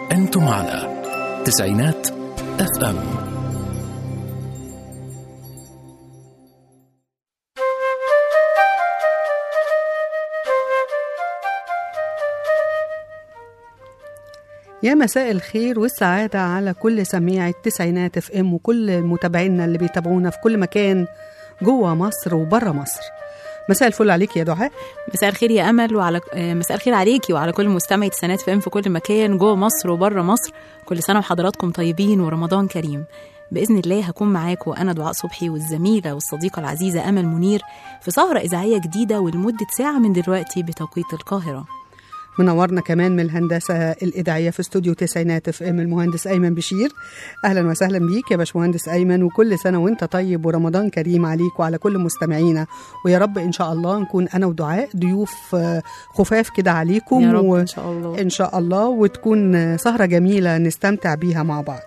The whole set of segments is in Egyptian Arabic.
أنتم على تسعينات اف ام يا مساء الخير والسعادة على كل سميع التسعينات اف ام وكل متابعينا اللي بيتابعونا في كل مكان جوه مصر وبره مصر مساء الفل عليك يا دعاء مساء الخير يا امل وعلى آه، مساء الخير عليكي وعلى كل مستمعي تسعينات فام في كل مكان جوه مصر وبره مصر كل سنه وحضراتكم طيبين ورمضان كريم باذن الله هكون معاكم انا دعاء صبحي والزميله والصديقه العزيزه امل منير في سهره اذاعيه جديده ولمده ساعه من دلوقتي بتوقيت القاهره منورنا كمان من الهندسة الإذاعية في استوديو تسعينات اف ام المهندس أيمن بشير أهلا وسهلا بيك يا باشمهندس أيمن وكل سنة وأنت طيب ورمضان كريم عليك وعلى كل مستمعينا ويا رب إن شاء الله نكون أنا ودعاء ضيوف آه، خفاف كده عليكم يا رب و- ان شاء الله إن شاء الله وتكون آه، سهرة جميلة نستمتع بيها مع بعض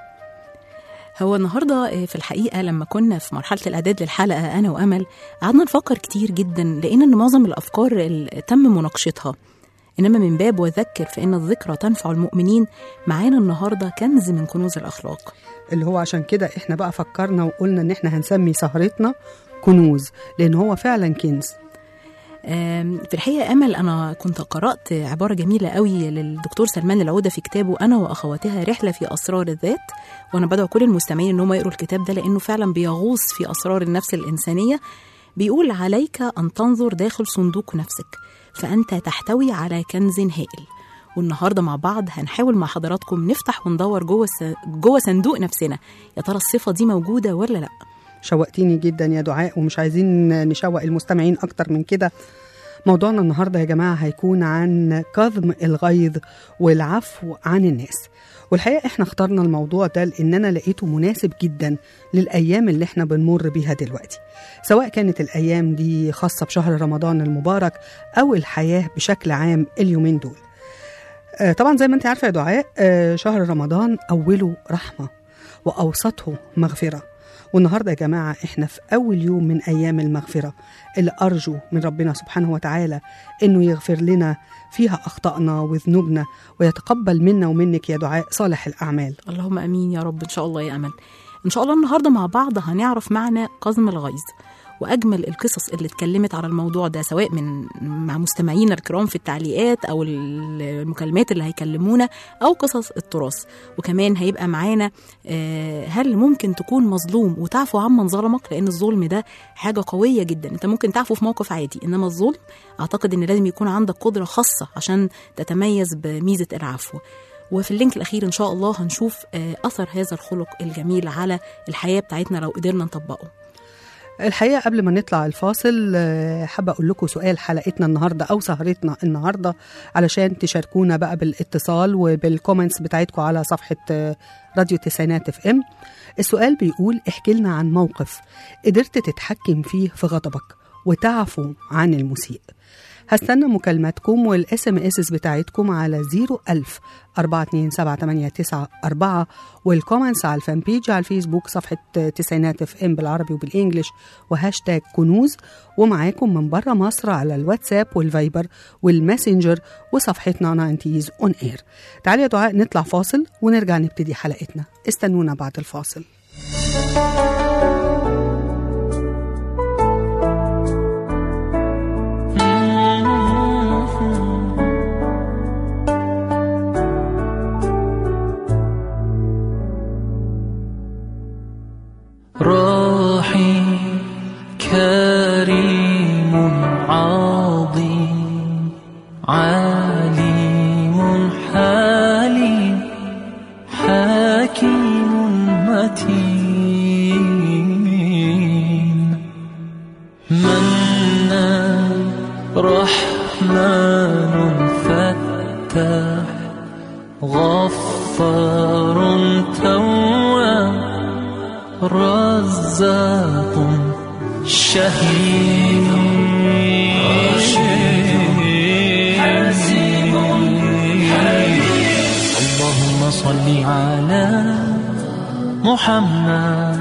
هو النهارده آه، في الحقيقه لما كنا في مرحله الاعداد للحلقه انا وامل قعدنا نفكر كتير جدا لقينا ان معظم الافكار ال- تم مناقشتها انما من باب وذكر فان الذكرى تنفع المؤمنين معانا النهارده كنز من كنوز الاخلاق اللي هو عشان كده احنا بقى فكرنا وقلنا ان احنا هنسمي سهرتنا كنوز لان هو فعلا كنز آم، في الحقيقه امل انا كنت قرات عباره جميله قوي للدكتور سلمان العوده في كتابه انا واخواتها رحله في اسرار الذات وانا بدعو كل المستمعين ان هم يقروا الكتاب ده لانه فعلا بيغوص في اسرار النفس الانسانيه بيقول عليك ان تنظر داخل صندوق نفسك فانت تحتوي على كنز هائل والنهارده مع بعض هنحاول مع حضراتكم نفتح وندور جوه الس- جوه صندوق نفسنا يا ترى الصفه دي موجوده ولا لا شوقتيني جدا يا دعاء ومش عايزين نشوق المستمعين اكتر من كده موضوعنا النهارده يا جماعه هيكون عن كظم الغيظ والعفو عن الناس والحقيقه احنا اخترنا الموضوع ده لاننا لقيته مناسب جدا للايام اللي احنا بنمر بيها دلوقتي سواء كانت الايام دي خاصه بشهر رمضان المبارك او الحياه بشكل عام اليومين دول آه، طبعا زي ما انت عارفه يا دعاء آه، شهر رمضان اوله رحمه واوسطه مغفره والنهارده يا جماعه احنا في اول يوم من ايام المغفره اللي ارجو من ربنا سبحانه وتعالى انه يغفر لنا فيها اخطائنا وذنوبنا ويتقبل منا ومنك يا دعاء صالح الاعمال اللهم امين يا رب ان شاء الله يا امل ان شاء الله النهارده مع بعض هنعرف معنى قزم الغيظ واجمل القصص اللي اتكلمت على الموضوع ده سواء من مع مستمعينا الكرام في التعليقات او المكالمات اللي هيكلمونا او قصص التراث وكمان هيبقى معانا آه، هل ممكن تكون مظلوم وتعفو عمن ظلمك لان الظلم ده حاجه قويه جدا انت ممكن تعفو في موقف عادي انما الظلم اعتقد ان لازم يكون عندك قدره خاصه عشان تتميز بميزه العفو وفي اللينك الاخير ان شاء الله هنشوف آه، اثر هذا الخلق الجميل على الحياه بتاعتنا لو قدرنا نطبقه الحقيقه قبل ما نطلع الفاصل آه، حابه اقول لكم سؤال حلقتنا النهارده او سهرتنا النهارده علشان تشاركونا بقى بالاتصال وبالكومنتس بتاعتكم على صفحه آه، راديو تسعينات اف ام السؤال بيقول احكي لنا عن موقف قدرت تتحكم فيه في غضبك وتعفو عن المسيء هستنى مكالماتكم والاس ام اس بتاعتكم على 01000 427 والكومنتس على الفان بيج على الفيسبوك صفحه تسعينات اف ام بالعربي وبالانجلش وهاشتاج كنوز ومعاكم من بره مصر على الواتساب والفايبر والماسنجر وصفحتنا 90 اون اير تعالي يا دعاء نطلع فاصل ونرجع نبتدي حلقتنا استنونا بعد الفاصل راحي كريم عظيم عليم حليم حكيم متين منان رحمن فتاح غفار تواب رزاق شهيد حسيب اللهم صل على محمد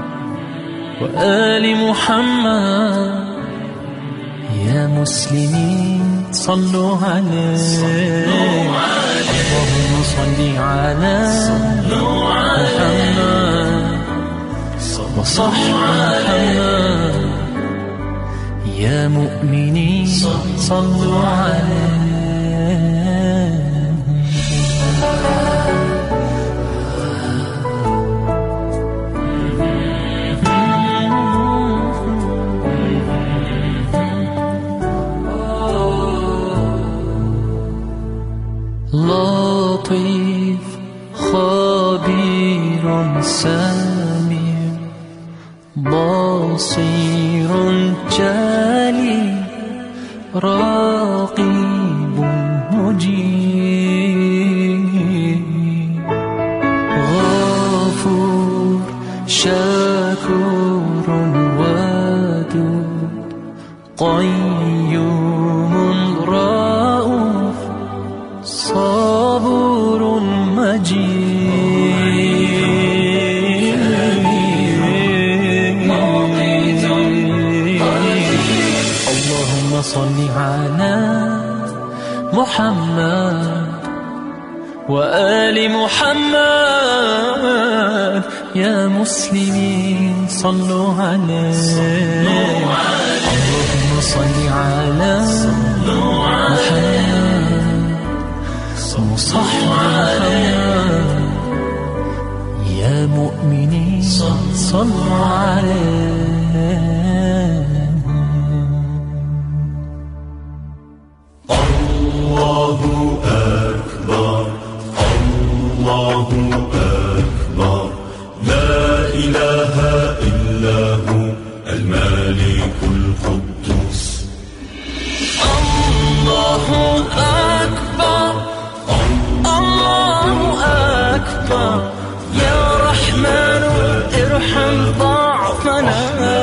وآل محمد يا مسلمين صلوا عليه اللهم صل على محمد وصح محمد يا مؤمنين صلوا عليه لطيف خبير سميع بصير جليل رقيب مجيب غفور شكور ودود قيوم رؤوف صبور مجيد اللهم صل على محمد وآل محمد يا مسلمين صلوا عليه اللهم صل على محمد وصح محمد يا مؤمنين صلوا عليه لا إله إلا هو الملك القدوس الله أكبر الله أكبر يا رحمن ارحم ضعفنا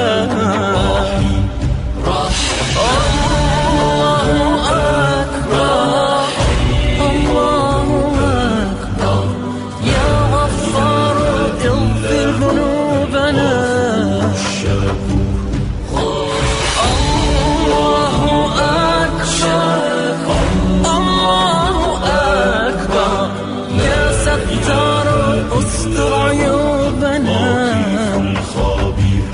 الله أكبر الله أكبر يا غفار اغفر ذنوبنا الله أكبر الله أكبر يا ستار استر عيوبنا الخبير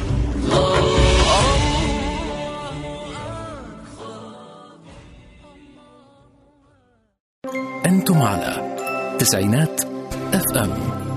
أنتم على تسعينات اف ام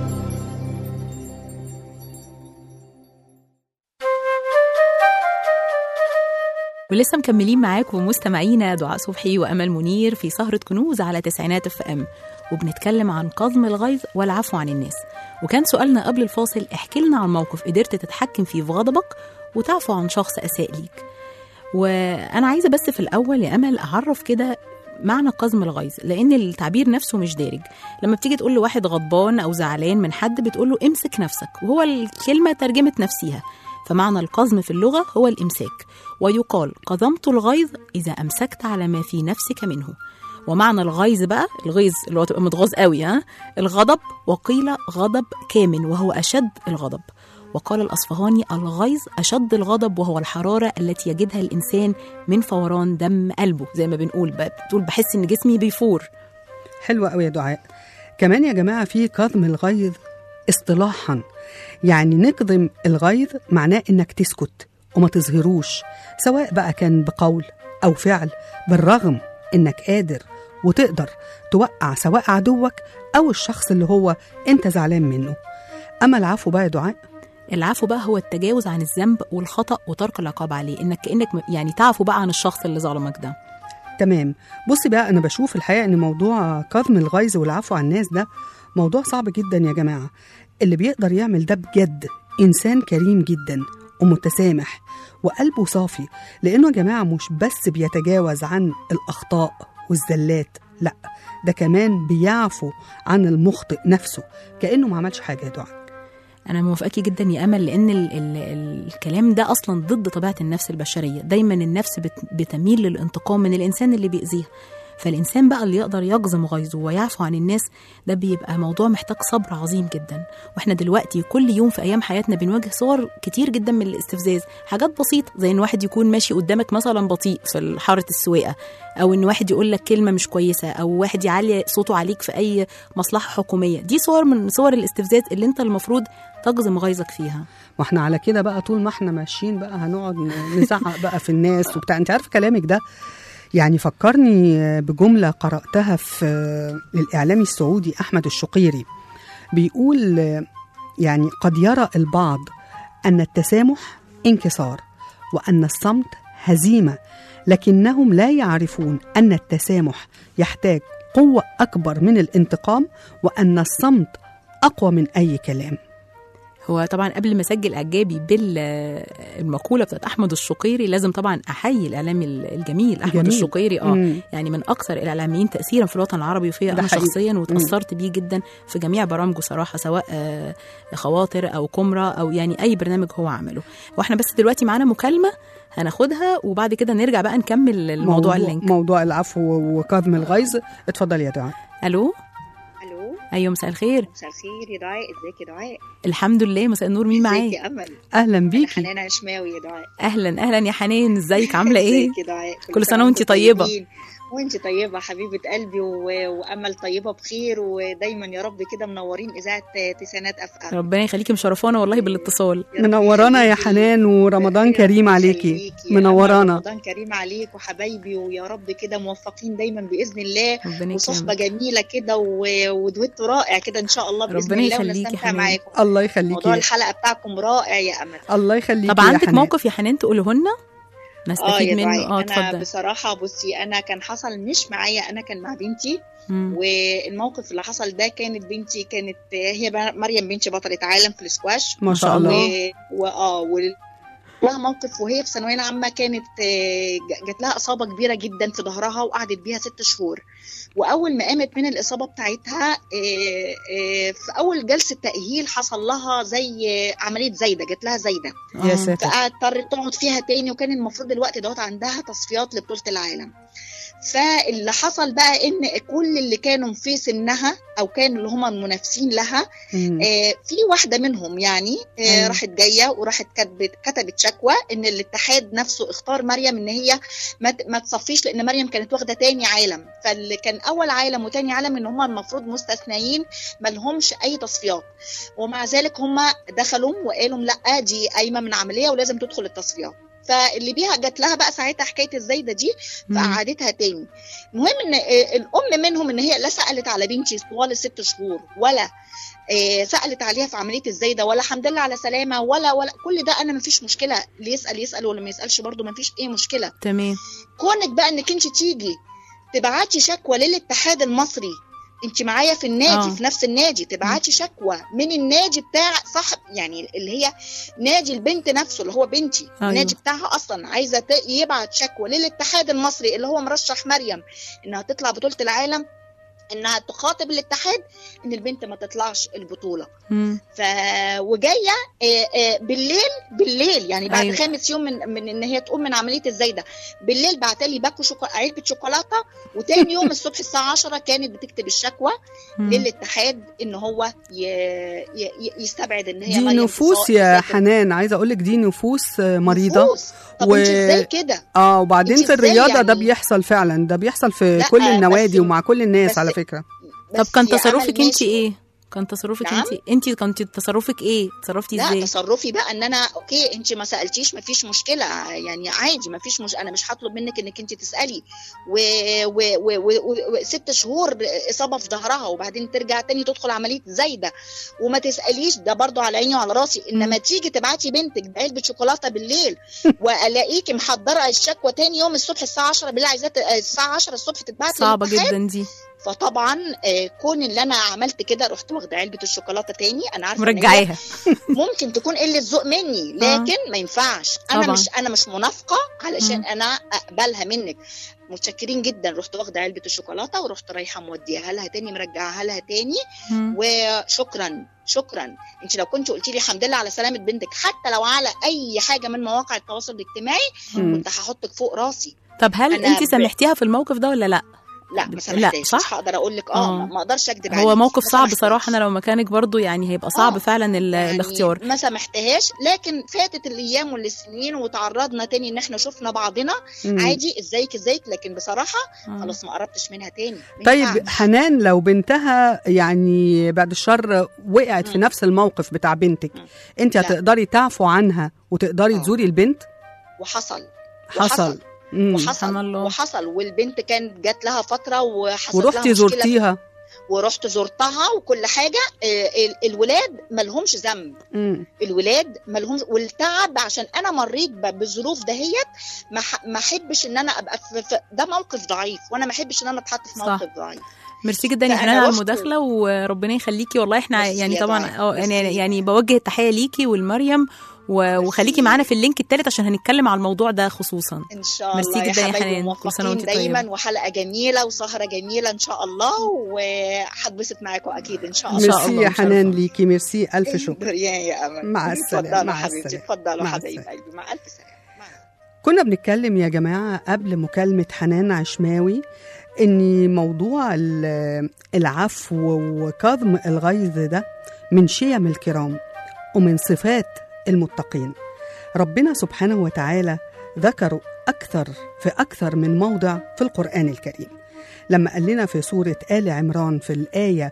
ولسه مكملين معاكم مستمعينا دعاء صبحي وامل منير في سهره كنوز على تسعينات اف ام وبنتكلم عن كظم الغيظ والعفو عن الناس وكان سؤالنا قبل الفاصل احكي لنا عن موقف قدرت تتحكم فيه في غضبك وتعفو عن شخص اساء ليك وانا عايزه بس في الاول يا امل اعرف كده معنى قزم الغيظ لان التعبير نفسه مش دارج لما بتيجي تقول لواحد غضبان او زعلان من حد بتقول له امسك نفسك وهو الكلمه ترجمت نفسيها فمعنى القزم في اللغه هو الامساك ويقال قضمت الغيظ اذا امسكت على ما في نفسك منه ومعنى الغيظ بقى الغيظ اللي هو تبقى متغاظ قوي ها الغضب وقيل غضب كامن وهو اشد الغضب وقال الأصفهاني الغيظ أشد الغضب وهو الحرارة التي يجدها الإنسان من فوران دم قلبه زي ما بنقول بتقول بحس إن جسمي بيفور حلوة قوي يا دعاء كمان يا جماعة في كظم الغيظ اصطلاحا يعني نكظم الغيظ معناه انك تسكت وما تظهروش سواء بقى كان بقول او فعل بالرغم انك قادر وتقدر توقع سواء عدوك او الشخص اللي هو انت زعلان منه اما العفو بقى يا دعاء العفو بقى هو التجاوز عن الذنب والخطأ وترك العقاب عليه إنك كأنك م- يعني تعفو بقى عن الشخص اللي ظلمك ده تمام بصي بقى انا بشوف الحقيقه ان موضوع كظم الغيظ والعفو عن الناس ده موضوع صعب جدا يا جماعه اللي بيقدر يعمل ده بجد انسان كريم جدا ومتسامح وقلبه صافي لانه يا جماعه مش بس بيتجاوز عن الاخطاء والزلات لا ده كمان بيعفو عن المخطئ نفسه كانه ما عملش حاجه يا دعاء أنا موافقاكي جدا يا أمل لأن ال ال الكلام ده أصلا ضد طبيعة النفس البشرية دايما النفس بت بتميل للانتقام من الإنسان اللي بيأذيها فالإنسان بقى اللي يقدر يجزم غيظه ويعفو عن الناس ده بيبقى موضوع محتاج صبر عظيم جدا واحنا دلوقتي كل يوم في أيام حياتنا بنواجه صور كتير جدا من الاستفزاز حاجات بسيطة زي إن واحد يكون ماشي قدامك مثلا بطيء في حارة السواقة أو إن واحد يقول لك كلمة مش كويسة أو واحد يعلي صوته عليك في أي مصلحة حكومية دي صور من صور الاستفزاز اللي أنت المفروض تجزم غيظك فيها واحنا على كده بقى طول ما احنا ماشيين بقى هنقعد نزعق بقى في الناس وبتاع انت عارف كلامك ده يعني فكرني بجملة قرأتها في الإعلامي السعودي أحمد الشقيري بيقول يعني قد يرى البعض أن التسامح انكسار وأن الصمت هزيمة لكنهم لا يعرفون أن التسامح يحتاج قوة أكبر من الانتقام وأن الصمت أقوى من أي كلام هو طبعا قبل ما اسجل اعجابي بالمقوله بتاعت احمد الشقيري لازم طبعا احيي الاعلامي الجميل احمد جميل. الشقيري اه مم. يعني من اكثر الاعلاميين تاثيرا في الوطن العربي وفيا ده انا حقيقي. شخصيا وتاثرت بيه جدا في جميع برامجه صراحه سواء آه، خواطر او كمره او يعني اي برنامج هو عمله واحنا بس دلوقتي معانا مكالمه هناخدها وبعد كده نرجع بقى نكمل الموضوع اللينك موضوع العفو وكظم الغيظ اتفضل يا دعاء الو الو ايوه مساء الخير مساء الخير يا دعاء ازيك يا دعاء الحمد لله مساء النور مين ازيك معايا يا امل أهلا انا بيكي حنان عشماوي يا دعاء اهلا اهلا يا حنان ازيك عامله ايه ازيك يا دعاء كل سنة وانتي طيبة. طيبين. وانت طيبه حبيبه قلبي و... وامل طيبه بخير ودايما يا رب كده منورين اذاعه تسعينات اف ام ربنا يخليكي مشرفانا والله بالاتصال يا رب منورانا يا يخليكي. حنان ورمضان ربنا كريم عليكي يخليكي يا أمل، منورانا رمضان كريم عليك وحبايبي ويا رب كده موفقين دايما باذن الله ربنا وصحبه يكرمك جميله كده و... ودويتو رائع كده ان شاء الله باذن ربنا الله يخليكي ونستمتع حنان. معاكم الله موضوع يخليكي الحلقه بتاعكم رائع يا امل الله يخليكي طب يا عندك حنان. موقف يا حنان تقوله لنا اه نستفيد يا منه دعاء اه انا اتفضل بصراحه بصي انا كان حصل مش معايا انا كان مع بنتي مم. والموقف اللي حصل ده كانت بنتي كانت هي بقى- مريم بنتي بطله عالم في السكواش ما شاء شاء الله الله. و... واه وال... لها موقف وهي في ثانويه عامه كانت آه، ج- جات لها اصابه كبيره جدا في ظهرها وقعدت بيها ست شهور واول ما قامت من الاصابه بتاعتها آه، آه، في اول جلسه تاهيل حصل لها زي آه، عمليه زايده جات لها زايده يا آه. ساتر فاضطرت تقعد فيها تاني وكان المفروض الوقت دوت عندها تصفيات لبطولة العالم فاللي حصل بقى ان كل اللي كانوا في سنها او كانوا اللي هم المنافسين لها مم. آه في واحده منهم يعني آه أيوة. راحت جايه وراحت كتبت كتبت شكوى ان الاتحاد نفسه اختار مريم ان هي ما, ت- ما تصفيش لان مريم كانت واخده تاني عالم فاللي كان اول عالم وتاني عالم ان هم المفروض مستثنيين ما لهمش اي تصفيات ومع ذلك هم دخلوا وقالوا لا دي قايمه من عمليه ولازم تدخل التصفيات فاللي بيها جات لها بقى ساعتها حكايه الزايده دي مم. فقعدتها تاني المهم ان آه، الام منهم ان هي لا سالت على بنتي طوال الست شهور ولا آه، سالت عليها في عمليه الزايده ولا الحمد لله على سلامه ولا ولا كل ده انا ما فيش مشكله اللي يسال يسال واللي ما يسالش برده ما فيش اي مشكله تمام كونك بقى انك انت تيجي تبعتي شكوى للاتحاد المصري انت معايا في النادي آه. أوه. في نفس النادي تبعتي شكوى من النادي بتاع صاحب يعني اللي هي نادي البنت نفسه اللي هو بنتي أيوة. النادي بتاعها اصلا عايزه ت- يبعت شكوى للاتحاد المصري اللي هو مرشح مريم انها تطلع بطوله العالم انها تخاطب الاتحاد ان البنت ما تطلعش البطوله مم. ف وجايه آه، آه، بالليل بالليل يعني بعد أيوة. أيوة. خامس يوم من من ان هي تقوم من عمليه الزايده بالليل بعتلي باكو شوكو... علبه شوكولاته وتاني يوم الصبح الساعه 10 كانت بتكتب الشكوى مم. للاتحاد ان هو ي... ي... ي- يستبعد ان هي دي مريم نفوس تصاب- يا تسافر. حنان عايزه اقول لك دي نفوس آه، مريضه نفوس. طب و- و... انت ازاي كده اه وبعدين انت في ازاي الرياضه ده يعني؟ بيحصل فعلا ده بيحصل في لا، كل بس- النوادي ومع كل الناس بس- على فكره طب بس كان يا أمل تصرفك انت ماشي. ايه كان تصرفك نعم؟ انت انت كنت تصرفك ايه تصرفتي لا ازاي تصرفي بقى ان انا اوكي انت ما سالتيش ما فيش مشكله يعني عادي ما فيش مش انا مش هطلب منك انك انت تسالي و... و... و... و... و... ست شهور اصابه في ظهرها وبعدين ترجع تاني تدخل عمليه زايده وما تساليش ده برضو على عيني وعلى راسي انما تيجي تبعتي بنتك بعلبه شوكولاته بالليل والاقيكي محضره الشكوى تاني يوم الصبح الساعه 10 بالليل عايزاه ت- الساعه 10 الصبح تتبعت صعبه للاتحاد. جدا دي فطبعا آه، كون اللي انا عملت كده رحت واخده علبه الشوكولاته تاني انا عارفه إن هي مرجعيها ممكن تكون قله ذوق مني لكن ما ينفعش انا طبعا. مش انا مش منافقه علشان مم. انا اقبلها منك متشكرين جدا رحت واخده علبه الشوكولاته ورحت رايحه موديها لها تاني مرجعها لها تاني مم. وشكرا شكرا انت لو كنت قلتي لي الحمد لله على سلامه بنتك حتى لو على اي حاجه من مواقع التواصل الاجتماعي مم. كنت هحطك فوق راسي طب هل أنا انت ب- سامحتيها في الموقف ده ولا لا لا ما لا، سامحتهاش صح؟ مش هقدر اقول لك اه آه. ما- ما اقدرش اكذب هو عليكي. موقف ما صعب سامحتهاش. صراحه انا لو مكانك برضو يعني هيبقى صعب آه. فعلا ال- يعني الاختيار ما سامحتهاش لكن فاتت الايام والسنين وتعرضنا تاني ان احنا شفنا بعضنا مم. عادي ازيك ازيك لكن بصراحه آه. خلاص ما قربتش منها تاني ما طيب ينفعش. حنان لو بنتها يعني بعد الشر وقعت في مم. نفس الموقف بتاع بنتك مم. انت لا. هتقدري تعفو عنها وتقدري آه. تزوري البنت وحصل حصل مم. وحصل سبحان الله. وحصل والبنت كانت جات لها فتره وحصل ورحتي لها مشكلة زرتيها ورحت زرتها وكل حاجه آه، ال- الولاد مالهمش ذنب مم. الولاد مالهمش والتعب عشان انا مريت ب- بالظروف دهيت ما ح- ما احبش ان انا ابقى في في- ده موقف ضعيف وانا ما احبش ان انا اتحط في صح. موقف ضعيف ميرسي جدا يا فأنا حنان على رحت- المداخله وربنا يخليكي والله احنا ميرسي يعني يا طبعا دعاء، اه يعني ميرسي. يعني بوجه التحيه ليكي ولمريم و- وخليكي معانا في اللينك الثالث عشان هنتكلم على الموضوع ده خصوصا ان شاء ميرسي الله يا جدا يا حبايبي حنان. كل سنة موفقين وانتي دايما طيبة. وحلقه جميله وسهره جميله ان شاء الله وهتبسط معاكم اكيد ان شاء إن الله شاء ميرسي الله، يا مشرفة. حنان ليكي ميرسي الف شكر يا يا امل مع السلامة، اتفضلوا مع حبيبتي السلامة. اتفضلوا مع حبايب السلامة. قلبي مع الف سلامه مع السلامة. كنا بنتكلم يا جماعة قبل مكالمة حنان عشماوي إن موضوع ال- العفو وكظم الغيظ ده من شيم الكرام ومن صفات المتقين ربنا سبحانه وتعالى ذكروا أكثر في أكثر من موضع في القرآن الكريم لما قال لنا في سورة آل عمران في الآية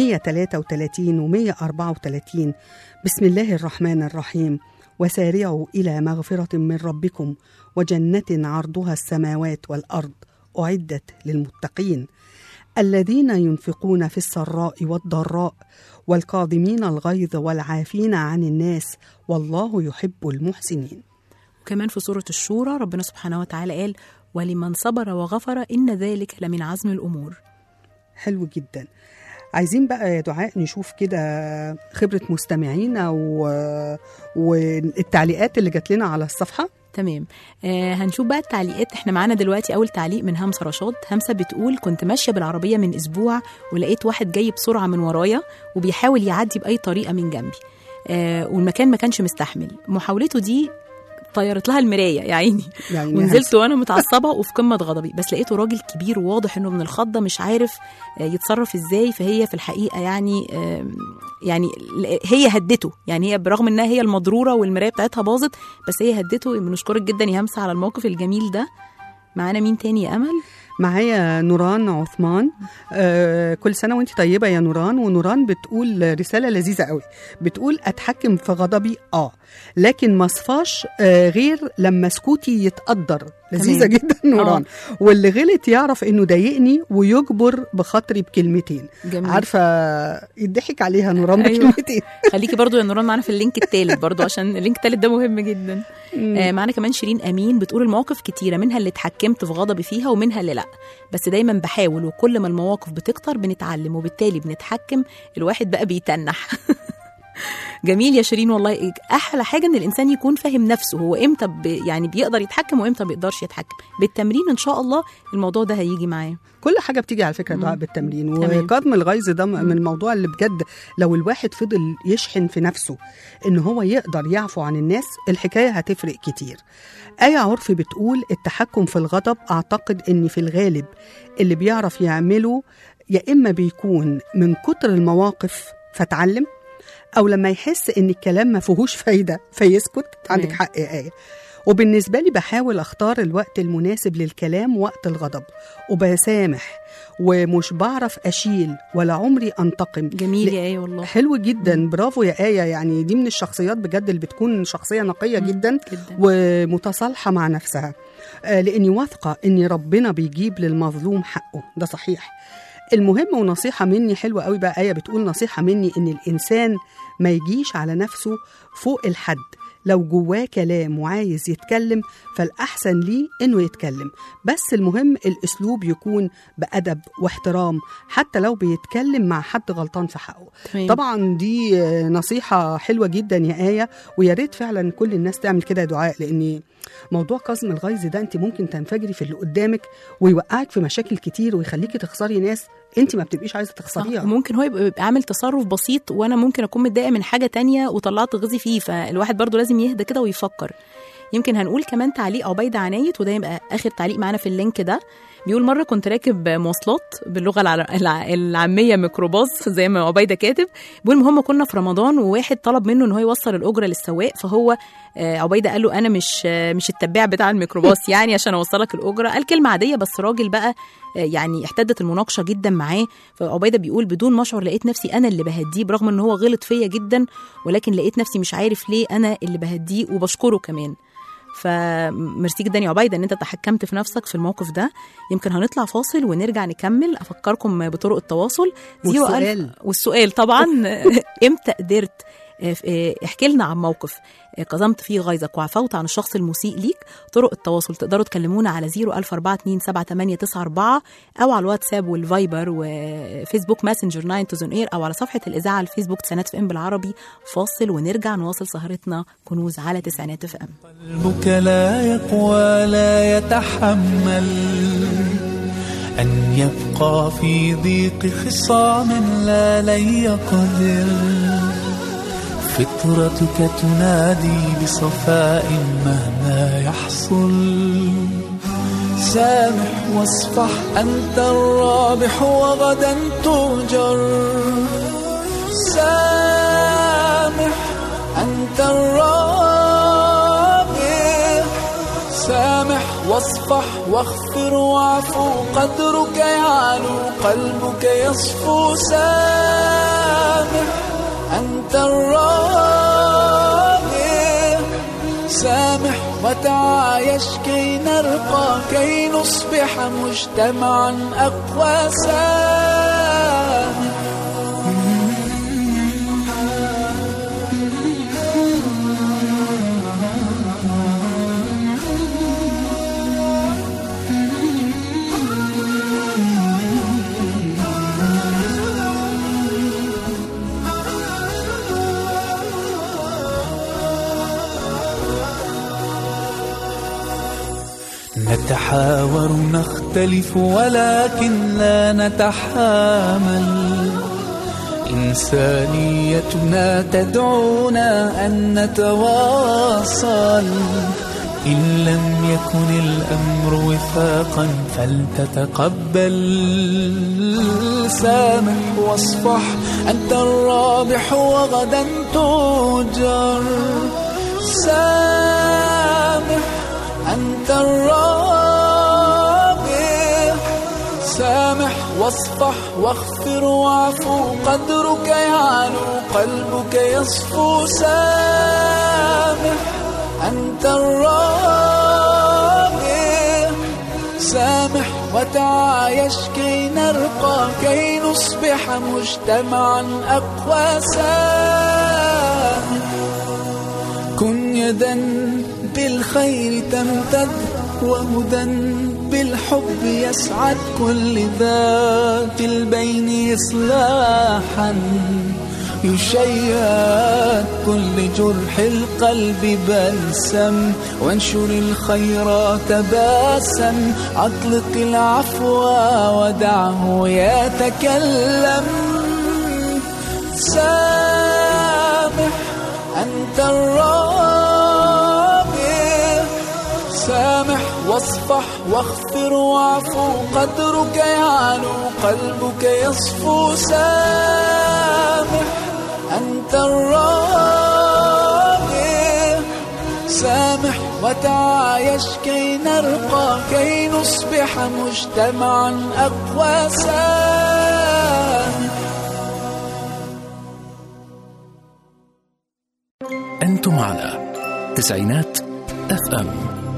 133 و 134 بسم الله الرحمن الرحيم وسارعوا إلى مغفرة من ربكم وجنة عرضها السماوات والأرض أعدت للمتقين الذين ينفقون في السراء والضراء والكاظمين الغيظ والعافين عن الناس والله يحب المحسنين وكمان في سورة الشورى ربنا سبحانه وتعالى قال ولمن صبر وغفر إن ذلك لمن عزم الأمور حلو جدا عايزين بقى يا دعاء نشوف كده خبرة مستمعينا و... والتعليقات اللي جات لنا على الصفحة تمام آه هنشوف بقى التعليقات احنا معانا دلوقتي اول تعليق من همسه رشاد همسه بتقول كنت ماشيه بالعربيه من اسبوع ولقيت واحد جاي بسرعه من ورايا وبيحاول يعدي باي طريقه من جنبي آه والمكان ما كانش مستحمل محاولته دي طيرت لها المرايه يا عيني يعني ونزلت وانا متعصبه وفي قمه غضبي بس لقيته راجل كبير وواضح انه من الخضه مش عارف آه، يتصرف ازاي فهي في الحقيقه يعني آم، يعني ل- هي هدته يعني هي برغم انها هي المضروره والمرايه بتاعتها باظت بس هي هدته بنشكرك جدا يا همسه على الموقف الجميل ده معانا مين تاني يا امل معايا نوران عثمان آه كل سنة وانت طيبة يا نوران ونوران بتقول رسالة لذيذة قوي بتقول أتحكم في غضبي آه لكن ما اصفاش آه غير لما سكوتي يتقدر لذيذة تمام. جدا نوران واللي غلط يعرف انه ضايقني ويجبر بخاطري بكلمتين جميل عارفة يضحك عليها نوران أيوة. بكلمتين خليكي برضو يا نوران معانا في اللينك الثالث برضو عشان اللينك الثالث ده مهم جدا آه معانا كمان شيرين امين بتقول المواقف كتيره منها اللي اتحكمت في غضبي فيها ومنها اللي لا بس دايما بحاول وكل ما المواقف بتكتر بنتعلم وبالتالي بنتحكم الواحد بقى بيتنح جميل يا شيرين والله احلى حاجه ان الانسان يكون فاهم نفسه هو امتى ب... يعني بيقدر يتحكم وامتى ما بيقدرش يتحكم بالتمرين ان شاء الله الموضوع ده هيجي معاه كل حاجه بتيجي على فكره دعاء مم. بالتمرين تمام. وكظم الغيظ ده من الموضوع اللي بجد لو الواحد فضل يشحن في نفسه ان هو يقدر يعفو عن الناس الحكايه هتفرق كتير آية عرفي بتقول التحكم في الغضب أعتقد إن في الغالب اللي بيعرف يعمله يا إما بيكون من كتر المواقف فتعلم أو لما يحس إن الكلام ما فيهوش فايدة فيسكت عندك تمام. حق يا آية وبالنسبة لي بحاول أختار الوقت المناسب للكلام وقت الغضب وبسامح ومش بعرف أشيل ولا عمري أنتقم جميل ل- يا ايه والله حلو جدا برافو يا آية يعني دي من الشخصيات بجد اللي بتكون شخصية نقية جدا جدا ومتصالحة مع نفسها آه، لأني واثقة إن ربنا بيجيب للمظلوم حقه ده صحيح المهم ونصيحة مني حلوة قوي بقى آية بتقول نصيحة مني إن الإنسان ما يجيش على نفسه فوق الحد لو جواه كلام وعايز يتكلم فالأحسن ليه إنه يتكلم بس المهم الأسلوب يكون بأدب واحترام حتى لو بيتكلم مع حد غلطان في حقه تمام. طبعا دي آه، نصيحة حلوة جدا يا آية ويا ريت فعلا كل الناس تعمل كده يا دعاء لأن موضوع كظم الغيظ ده انت ممكن تنفجري في اللي قدامك ويوقعك في مشاكل كتير ويخليكي تخسري ناس انت ما بتبقيش عايزه صح. تخسريها وممكن هو يبقى, يبقى عامل تصرف بسيط وانا ممكن اكون متضايقه من حاجه تانية وطلعت غيظي فيه فالواحد برضو لازم يهدى كده ويفكر يمكن هنقول كمان تعليق عبيده عنايت وده يبقى اخر تعليق معانا في اللينك ده بيقول مره كنت راكب مواصلات باللغه الع- الع- العاميه ميكروباص زي ما عبيده كاتب بيقول المهم كنا في رمضان وواحد طلب منه ان هو يوصل الاجره للسواق فهو آه، عبيده قال له انا مش آه، مش التباع بتاع الميكروباص يعني عشان اوصلك الاجره قال كلمه عاديه بس راجل بقى آه، يعني احتدت المناقشه جدا معاه فعبيده بيقول بدون ما اشعر لقيت نفسي انا اللي بهديه برغم ان هو غلط فيا جدا ولكن لقيت نفسي مش عارف ليه انا اللي بهديه وبشكره كمان فميرسي جدا يا عبيده ان انت تحكمت في نفسك في الموقف ده يمكن هنطلع فاصل ونرجع نكمل افكركم بطرق التواصل زيرو ألف- والسؤال. والسؤال طبعا امتى قدرت آه، آه، احكي لنا عن موقف آه، كظمت فيه غيظك وعفوت عن الشخص المسيء ليك طرق التواصل تقدروا تكلمونا على 004278894 او على الواتساب والفايبر وفيسبوك ماسنجر 9 تو اير او على صفحه الاذاعه على الفيسبوك تسعينات في ام بالعربي فاصل ونرجع نواصل سهرتنا كنوز على تسعينات في ام قلبك لا يقوى لا يتحمل أن يبقى في ضيق خصام لا لن يقدر فطرتك تنادي بصفاء مهما يحصل سامح واصفح أنت الرابح وغدا تؤجر سامح أنت الرابح سامح واصفح واغفر واعفو قدرك يعلو قلبك يصفو سامح أنت الرابح سامح وتعايش كي نرقى كي نصبح مجتمعا أقوى سامح نتحاور نختلف ولكن لا نتحامل إنسانيتنا تدعونا أن نتواصل إن لم يكن الأمر وفاقا فلتتقبل سامح واصفح أنت الرابح وغدا تؤجر سامح أنت الرابح سامح واصفح واغفر واعفو قدرك يعلو قلبك يصفو سامح أنت الرابح سامح وتعايش كي نرقى كي نصبح مجتمعا أقوى سامح كن يدا بالخير تمتد وهدى بالحب يسعد كل ذات البين إصلاحا يشيد كل جرح القلب بلسم وانشر الخيرات باسم اطلق العفو ودعه يتكلم سامح أنت الرابح سامح واصفح واغفر واعفو قدرك يعلو قلبك يصفو سامح أنت الرابح سامح وتعايش كي نرقى كي نصبح مجتمعا أقوى سامح أنتم على تسعينات اف ام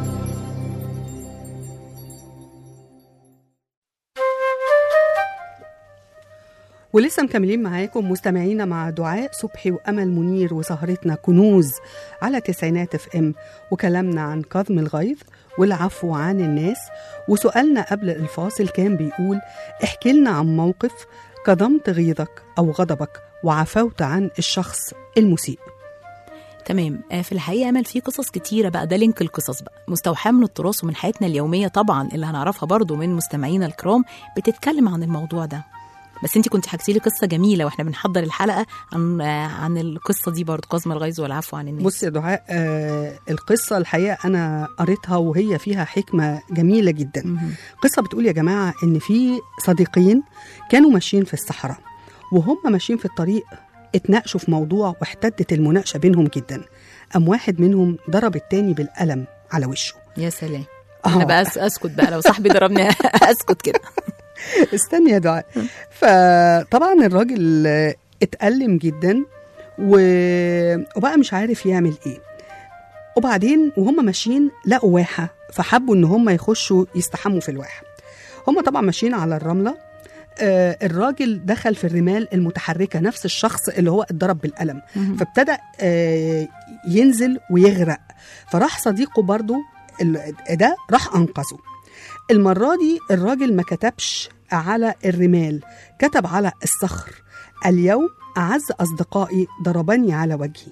ولسه مكملين معاكم مستمعينا مع دعاء صبحي وامل منير وسهرتنا كنوز على تسعينات اف ام وكلامنا عن كظم الغيظ والعفو عن الناس وسؤالنا قبل الفاصل كان بيقول احكي لنا عن موقف كظمت غيظك او غضبك وعفوت عن الشخص المسيء تمام آه، في الحقيقه امل في قصص كتيره بقى ده لينك القصص بقى مستوحاه من التراث ومن حياتنا اليوميه طبعا اللي هنعرفها برضو من مستمعينا الكرام بتتكلم عن الموضوع ده بس انت كنت حكيتي لي قصه جميله واحنا بنحضر الحلقه عن آه، عن القصه دي برضه قزم الغيظ والعفو عن الناس بصي يا دعاء آه القصه الحقيقه انا قريتها وهي فيها حكمه جميله جدا مهم. قصه بتقول يا جماعه ان في صديقين كانوا ماشيين في الصحراء وهم ماشيين في الطريق اتناقشوا في موضوع واحتدت المناقشه بينهم جدا قام واحد منهم ضرب التاني بالقلم على وشه يا سلام آه. انا بقى أس- اسكت بقى لو صاحبي ضربني اسكت كده استني يا دعاء فطبعا الراجل آه، اتألم جدا و... وبقى مش عارف يعمل ايه وبعدين وهم ماشيين لقوا واحة فحبوا ان هم يخشوا يستحموا في الواحة هم طبعا ماشيين على الرملة آه الراجل دخل في الرمال المتحركة نفس الشخص اللي هو اتضرب بالقلم مهم. فابتدى آه ينزل ويغرق فراح صديقه برضو ال- ده راح أنقذه المرة دي الراجل ما كتبش على الرمال كتب على الصخر اليوم أعز أصدقائي ضربني على وجهي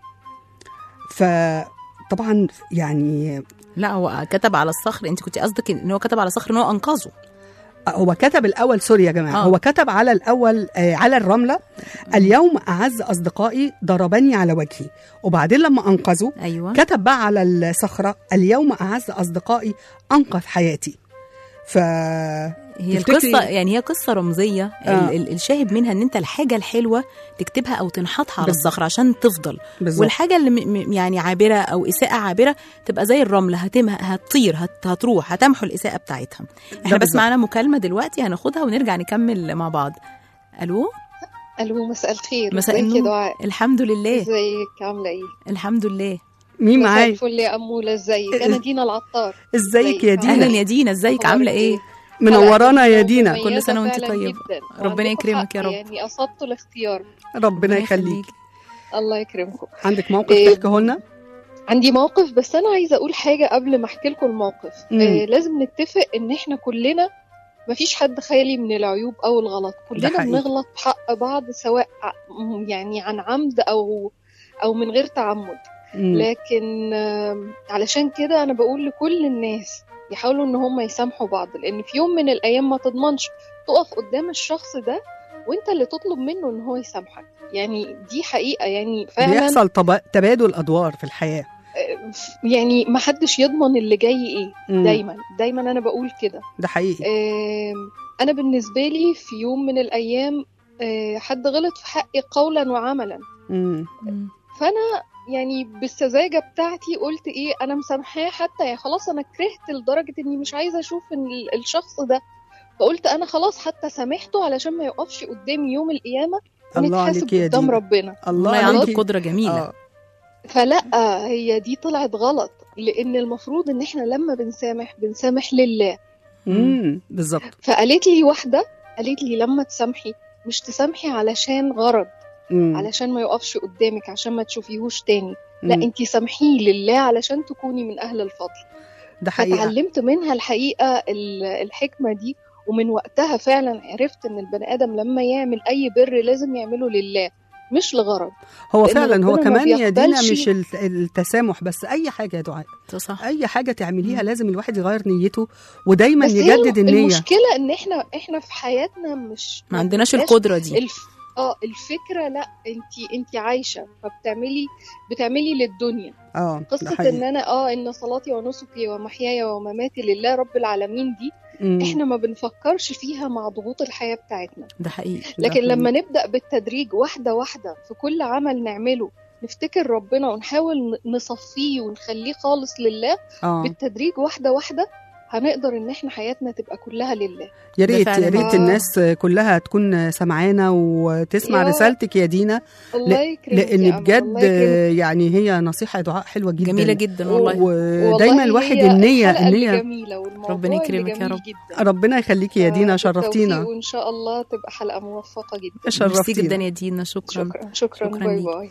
فطبعا يعني لا هو كتب على الصخر انت كنت قصدك ان هو كتب على الصخر ان هو انقذه هو كتب الأول سوري يا جماعة آه. هو كتب على الأول آه على الرملة اليوم أعز أصدقائي ضربني على وجهي وبعدين لما أنقذه ايوه كتب بقى على الصخرة اليوم أعز أصدقائي أنقذ حياتي ف هي تفتكري- القصه يعني هي قصه رمزيه آه. ال- ال- الشاهد منها ان انت الحاجه الحلوه تكتبها او تنحتها على بالظبط. الصخر عشان تفضل بالظبط والحاجه اللي م- م- يعني عابره او اساءه عابره تبقى زي الرمله هتم هتطير هت هتروح هتمحو الاساءه بتاعتها احنا بس بالظبط. معانا مكالمه دلوقتي هناخدها ونرجع نكمل مع بعض الو الو مساء الخير مساء ازيك يا النور. دعاء الحمد لله ازيك عامله ايه الحمد لله مين مساء معايا الفل يا اموله ازيك انا دينا العطار ازيك يا ازيك؟ دينا اهلا يا دينا ازيك أخبارك عامله ايه منورانا يا حلقة دينا مميزة كل سنة وانت فعلاً طيبة. جداً. ربنا وعندكم يكرمك يا حق، رب. يعني اصبتوا الاختيار ربنا يخليك الله يكرمكم عندك موقف إيه، تحكيه لنا عندي موقف بس انا عايزه اقول حاجه قبل ما احكي لكم الموقف مم. آه لازم نتفق ان احنا كلنا مفيش حد خالي من العيوب او الغلط كلنا حقيقي. بنغلط في حق بعض سواء ع- م- يعني عن عمد او او من غير تعمد مم. لكن آم، علشان كده انا بقول لكل الناس يحاولوا ان هم يسامحوا بعض لان في يوم من الايام ما تضمنش تقف قدام الشخص ده وانت اللي تطلب منه ان هو يسامحك يعني دي حقيقة يعني فعلا بيحصل طب... تبادل ادوار في الحياه آه، يعني ما حدش يضمن اللي جاي ايه مم. دايما دايما انا بقول كده ده حقيقي آم، انا بالنسبة لي في يوم من الايام آه، حد غلط في حقي قولا وعملا مم. مم. فانا يعني بالسذاجه بتاعتي قلت ايه انا مسامحاه حتى يعني خلاص انا كرهت لدرجه اني مش عايزه اشوف إن ال- الشخص ده فقلت انا خلاص حتى سامحته علشان ما يقفش قدامي يوم القيامه الله ونتحاسب عليك يا قدام دينا ربنا الله والله عنده عليك قدره جميله آه. فلا هي دي طلعت غلط لان المفروض ان احنا لما بنسامح بنسامح لله مم. بالظبط فقالت لي واحده قالت لي لما تسامحي مش تسامحي علشان غرض مم. علشان ما يقفش قدامك عشان ما تشوفيهوش تاني لا مم. انتي سامحيه لله علشان تكوني من اهل الفضل ده حقيقه فتعلمت منها الحقيقه ال- الحكمه دي ومن وقتها فعلا عرفت ان البني ادم لما يعمل اي بر لازم يعمله لله مش لغرض هو لأن فعلا هو ربنا ما كمان يا دينا بيقبلش- مش الت- التسامح بس اي حاجه يا دعاء صح اي حاجه تعمليها لازم الواحد يغير نيته ودايما بس هي يجدد النيه المشكله ان احنا احنا في حياتنا مش ما عندناش بنبقاش القدره دي الف... اه الفكره لا انت انت عايشه فبتعملي بتعملي للدنيا اه ده قصه ان حقيقي انا اه ان صلاتي ونسكي ومحياي ومماتي لله رب العالمين دي مم. احنا ما بنفكرش فيها مع ضغوط الحياه بتاعتنا ده حقيقي ده لكن حقيقي. لما نبدا بالتدريج واحده واحده في كل عمل نعمله نفتكر ربنا ونحاول ن- نصفيه ونخليه خالص لله اه بالتدريج واحده واحده هنقدر ان احنا حياتنا تبقى كلها لله يا ده ريت فعلا. يا ريت آه. الناس كلها تكون سمعانا وتسمع يا- رسالتك يا دينا الله يكرمك يا لان أمل، الله بجد يكرمك. يعني هي نصيحه دعاء حلوه جدا جميله جدا والله والله ودايما الواحد هي النيه الحلقة اللي النيه جميلة والموضوع ربنا اللي يكرمك يا جميل رب. جدا ربنا يخليكي يا دينا بالتوفيق شرفتينا وان شاء الله تبقى حلقة موفقة جدا ميرسي شرفتينا جدا يا دينا شكرا شكرا شكرا, شكراً باي ليك. باي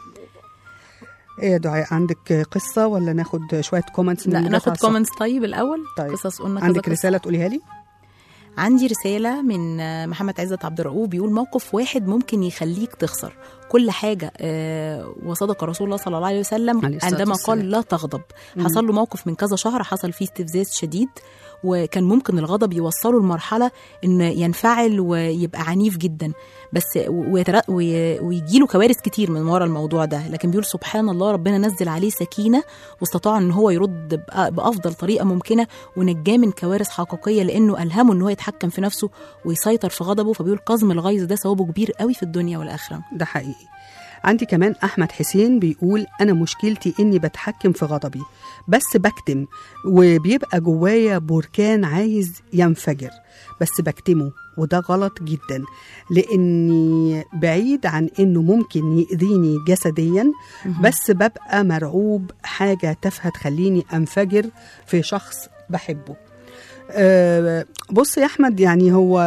ايه يا دعاء عندك قصه ولا ناخد شويه كومنتس لا ناخد كومنتس طيب الاول طيب. قصص قلنا كذا عندك قصة. رساله تقوليها لي عندي رسالة من محمد عزت عبد الرؤوف بيقول موقف واحد ممكن يخليك تخسر كل حاجه آه، وصدق رسول الله صلى الله عليه وسلم عليه الصلاة عندما والسلام. قال لا تغضب مم. حصل له موقف من كذا شهر حصل فيه استفزاز شديد وكان ممكن الغضب يوصله لمرحله ان ينفعل ويبقى عنيف جدا بس ويجي له كوارث كتير من ورا الموضوع ده لكن بيقول سبحان الله ربنا نزل عليه سكينه واستطاع ان هو يرد بأ- بافضل طريقه ممكنه ونجاه من كوارث حقيقيه لانه الهمه ان هو يتحكم في نفسه ويسيطر في غضبه فبيقول قزم الغيظ ده ثوابه كبير قوي في الدنيا والاخره ده حقيقي عندي كمان احمد حسين بيقول انا مشكلتي اني بتحكم في غضبي بس بكتم وبيبقى جوايا بركان عايز ينفجر بس بكتمه وده غلط جدا لاني بعيد عن انه ممكن يأذيني جسديا بس ببقى مرعوب حاجه تافهه تخليني انفجر في شخص بحبه أه بص يا احمد يعني هو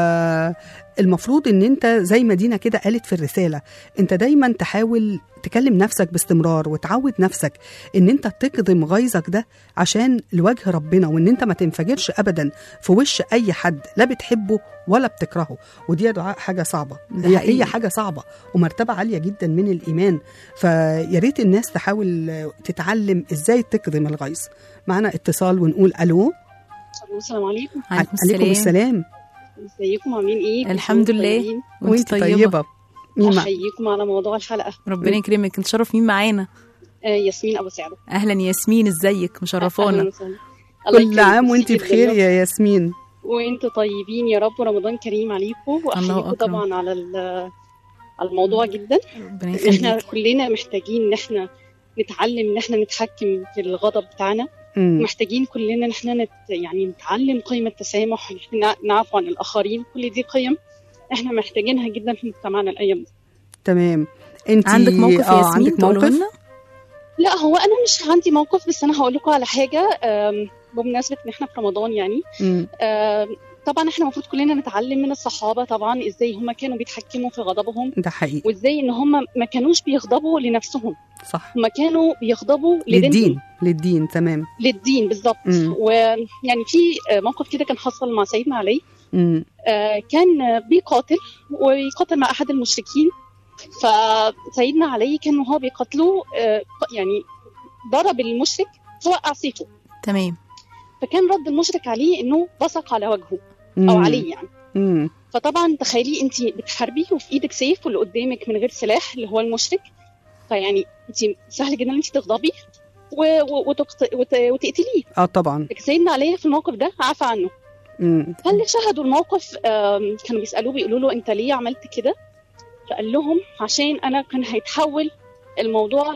المفروض ان انت زي ما دينا كده قالت في الرساله انت دايما تحاول تكلم نفسك باستمرار وتعود نفسك ان انت تكظم غيظك ده عشان لوجه ربنا وان انت ما تنفجرش ابدا في وش اي حد لا بتحبه ولا بتكرهه ودي يا دعاء حاجه صعبه ده هي حقيقي. هي حاجه صعبه ومرتبه عاليه جدا من الايمان فيا ريت الناس تحاول تتعلم ازاي تكظم الغيظ معنا اتصال ونقول الو السلام عليكم عليكم عليكم السلام ازيكم عاملين ايه الحمد كنتوا لله. طيبين؟ وانت طيبه مين مع- احييكم على موضوع الحلقه ربنا يكرمك نتشرف مين معانا آه ياسمين ابو سعد اهلا ياسمين ازيك أهلاً مشرفانا وسهلاً. الله كل يكرمك. عام وانت ميرسي بخير جداً. يا ياسمين وانتوا طيبين يا رب رمضان كريم عليكم واحييكم أكرم. طبعا على ال- على الموضوع جدا ربنا احنا يخليك كلنا محتاجين ان احنا نتعلم ان احنا نتحكم في الغضب بتاعنا مم. محتاجين كلنا ان احنا نت يعني نتعلم قيم التسامح إن إحنا نعفو عن الاخرين كل دي قيم احنا محتاجينها جدا في مجتمعنا الايام دي تمام انت عندك موقف يا اه ياسمين عندك تقوله موقف لنا لا هو انا مش عندي موقف بس انا هقول لكم على حاجه أم، بمناسبه ان احنا في رمضان يعني مم. أم، طبعا احنا المفروض كلنا نتعلم من الصحابه طبعا ازاي هم كانوا بيتحكموا في غضبهم ده حقيقي وازاي ان هم ما كانوش بيغضبوا لنفسهم صح هم كانوا بيغضبوا لدينهم للدين للدين تمام للدين بالظبط مم. ويعني في آه، موقف كده كان حصل مع سيدنا علي مم. آه، كان آه، بيقاتل ويقاتل مع احد المشركين فسيدنا علي كان وهو بيقاتله آه، يعني ضرب المشرك فوقع سيفه تمام فكان رد المشرك عليه انه بصق على وجهه او مم. عليه يعني مم. فطبعا تخيلي انت بتحاربي وفي ايدك سيف واللي قدامك من غير سلاح اللي هو المشرك فيعني انت سهل جدا ان انت تغضبي و- و- وتقت- وت- وتقتليه اه طبعا لكن سيدنا علي في الموقف ده عفى عنه مم. فاللي شاهدوا الموقف آم، كانوا بيسالوه بيقولوا له انت ليه عملت كده فقال لهم عشان انا كان هيتحول الموضوع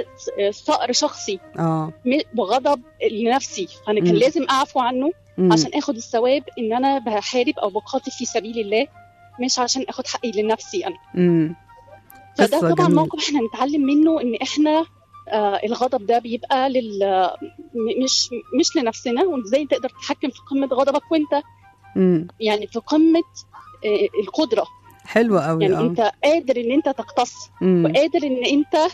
لصقر شخصي اه م- وغضب لنفسي فانا كان مم. لازم اعفو عنه مم. عشان اخد الثواب ان انا بحارب او بقاتل في سبيل الله مش عشان اخد حقي لنفسي انا مم. فده قصة طبعا جميلة. موقف احنا نتعلم منه ان احنا آه الغضب ده بيبقى لل م- مش مش لنفسنا وازاي تقدر تتحكم في قمه غضبك وانت مم. يعني في قمه آه القدره حلوة قوي يعني اه انت قادر ان انت تقتص مم. وقادر ان انت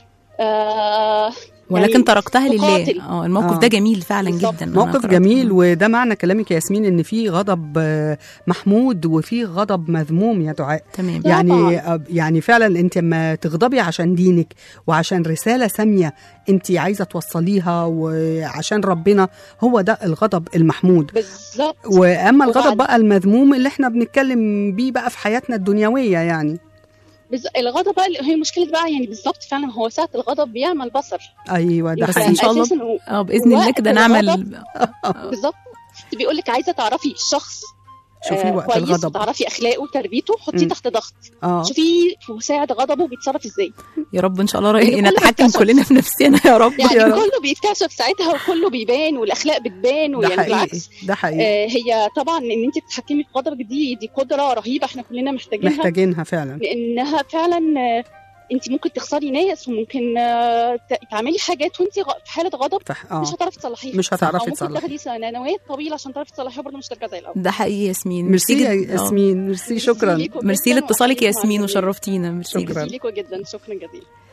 آه ولكن يعني تركتها لله تقاتل. اه الموقف آه. ده جميل فعلا بالظبط. جدا أنا موقف قرأت. جميل وده معنى كلامك يا ياسمين ان في غضب آه، محمود وفي غضب مذموم يا دعاء تمام لا يعني طبعاً. آه، يعني فعلا انت لما تغضبي عشان دينك وعشان رساله ساميه انت عايزه توصليها وعشان ربنا هو ده الغضب المحمود بالظبط واما الغضب وبعد- بقى المذموم اللي احنا بنتكلم بيه بقى في حياتنا الدنيويه يعني بز... الغضب بقى هي مشكله بقى يعني بالظبط فعلا هو ساعه الغضب بيعمل بصر ايوه ده بس حقيقي إن شاء الله أساساً و- اه باذن الله وقت كده نعمل الغضب بالظبط بيقول لك عايزه تعرفي الشخص شوفي آه، وقت كويس الغضب وتعرفي اخلاقه وتربيته حطيه مم. تحت ضغط اه شوفي في ساعه غضبه بيتصرف ازاي يا رب ان شاء الله يعني كله نتحكم بيتكشف. كلنا في نفسنا يا رب يعني يا رب. كله بيتكشف ساعتها وكله بيبان والاخلاق بتبان ده ويعني حقيقي بالعكس ده حقيقي آه هي طبعا ان انت تتحكمي في غضبك دي دي قدره رهيبه احنا كلنا محتاجينها محتاجينها فعلا لانها فعلا آه، انت ممكن تخسري ناس وممكن آه، ت- تعملي حاجات وانت غ- في حاله غضب فح... مش اه هتعرفي تصلحيها مش او هتعرفي ممكن تصلحي تاخدي سنوات طويله عشان تعرفي تصلحيها برضه مش هترجع زي الاول ده حقيقي ياسمين ميرسي يا جد- آه. ياسمين ميرسي شكرا ليكوا ميرسي جداً لاتصالك يا وأحييكم على ياسمين الجميع. وشرفتينا ميرسي شكراً. جدا ميرسي ليكوا جدا شكرا جزيلا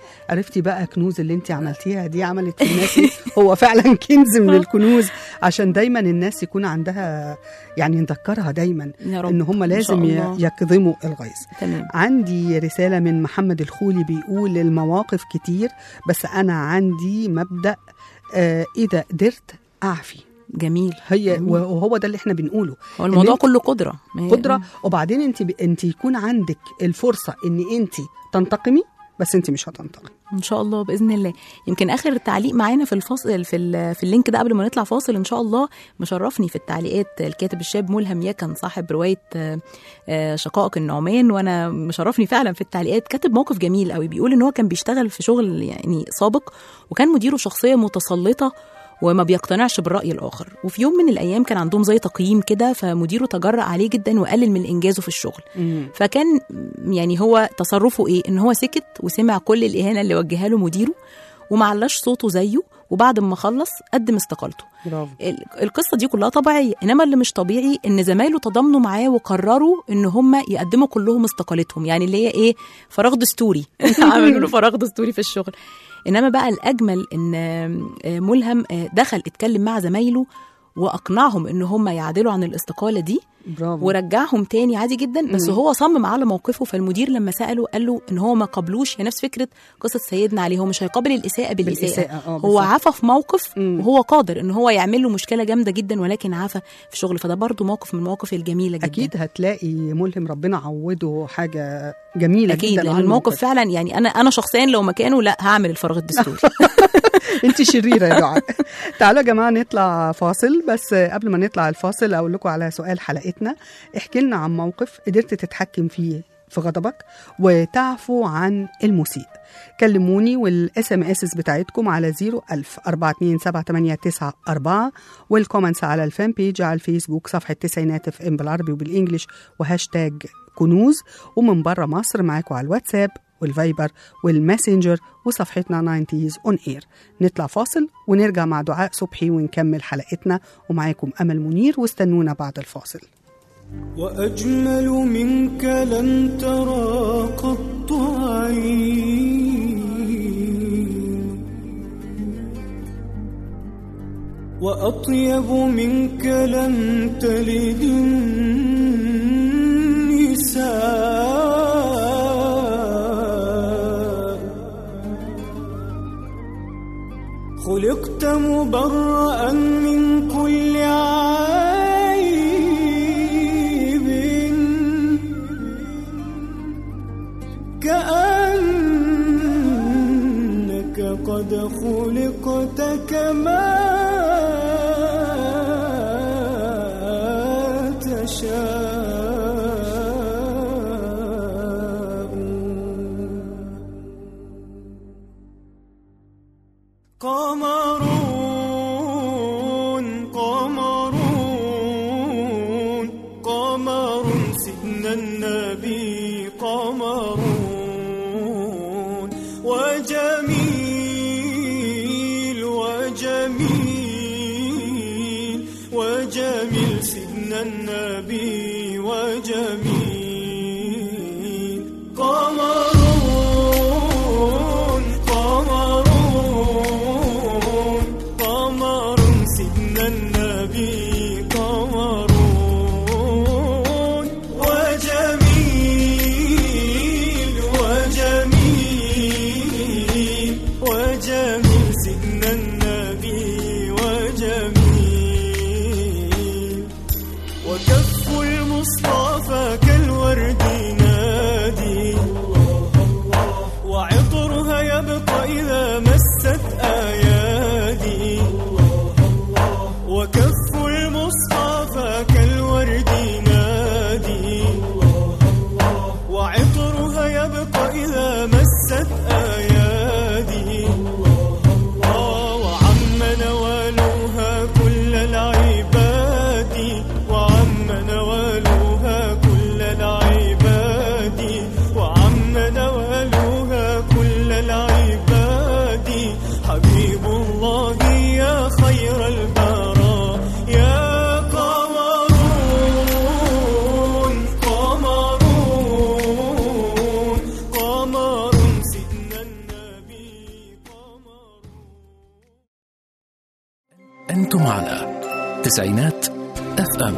عرفتي بقى كنوز اللي انت عملتيها دي عملت في الناس إيه؟ هو فعلا كنز من الكنوز عشان دايما الناس يكون عندها يعني نذكرها دايما يا رب ان هم إن شاء لازم ي- الله. يكظموا الغيظ تمام عندي رسالة من محمد الخولي بيقول المواقف كتير بس أنا عندي مبدأ آه إذا قدرت أعفي جميل هي وهو ده اللي احنا بنقوله هو الموضوع إن كله قدره ما هي- قدرة وبعدين انت ب... انت يكون عندك الفرصة ان انت تنتقمي بس انت مش هتنتقمي ان شاء الله باذن الله يمكن اخر تعليق معانا في الفاصل في ال- في اللينك ده قبل ما نطلع فاصل ان شاء الله مشرفني في التعليقات الكاتب الشاب ملهم يكن صاحب روايه آه، آه، شقائق النعمان وانا مشرفني فعلا في التعليقات كاتب موقف جميل قوي بيقول ان هو كان بيشتغل في شغل يعني سابق وكان مديره شخصيه متسلطه وما بيقتنعش بالرأي الآخر وفي يوم من الأيام كان عندهم زي تقييم كده فمديره تجرأ عليه جدا وقلل من إنجازه في الشغل فكان يعني هو تصرفه ايه ان هو سكت وسمع كل الاهانه اللي وجهها له مديره ومعلاش صوته زيه وبعد ما خلص قدم استقالته برافو ال- القصه دي كلها طبيعيه انما اللي مش طبيعي ان زمايله تضامنوا معاه وقرروا ان هم يقدموا كلهم استقالتهم يعني اللي هي ايه فراغ دستوري عملوا له فراغ دستوري في الشغل انما بقى الاجمل ان آه، ملهم آه، دخل اتكلم مع زمايله واقنعهم ان هم يعدلوا عن الاستقاله دي برافو ورجعهم تاني عادي جدا بس مم. هو صمم على موقفه فالمدير لما ساله قال له ان هو ما قبلوش هي نفس فكره قصه سيدنا علي هو مش هيقابل الاساءه بالاساءه, بالإساءة، آه، هو بالظبط. عفى في موقف مم. وهو قادر ان هو يعمل له مشكله جامده جدا ولكن عفى في شغل فده برضو موقف من المواقف الجميله جدا اكيد هتلاقي ملهم ربنا عوده حاجه جميله اكيد جدا لان عن الموقف فعلا يعني انا انا شخصيا لو مكانه لا هعمل الفراغ الدستوري انت شريره يا دعاء تعالوا يا جماعه نطلع فاصل بس قبل ما نطلع الفاصل اقول لكم على سؤال حلقتنا احكي لنا عن موقف قدرت تتحكم فيه في غضبك وتعفو عن المسيء كلموني والاس ام اس بتاعتكم على 01000 427 والكومنتس على الفان بيج على الفيسبوك صفحه تسعينات اف ام بالعربي وبالانجلش وهاشتاج كنوز ومن بره مصر معاكم على الواتساب والفايبر والماسنجر وصفحتنا 90s اون اير نطلع فاصل ونرجع مع دعاء صبحي ونكمل حلقتنا ومعاكم امل منير واستنونا بعد الفاصل وأجمل منك لم ترى قط عين وأطيب منك لم تلد النساء خلقت مبرأ من كل عيب كأنك قد خلقت كما تشاء قمرون قمرون قمر سيدنا النبي قمرون وجميل وجميل أنتم على تسعينات اف ام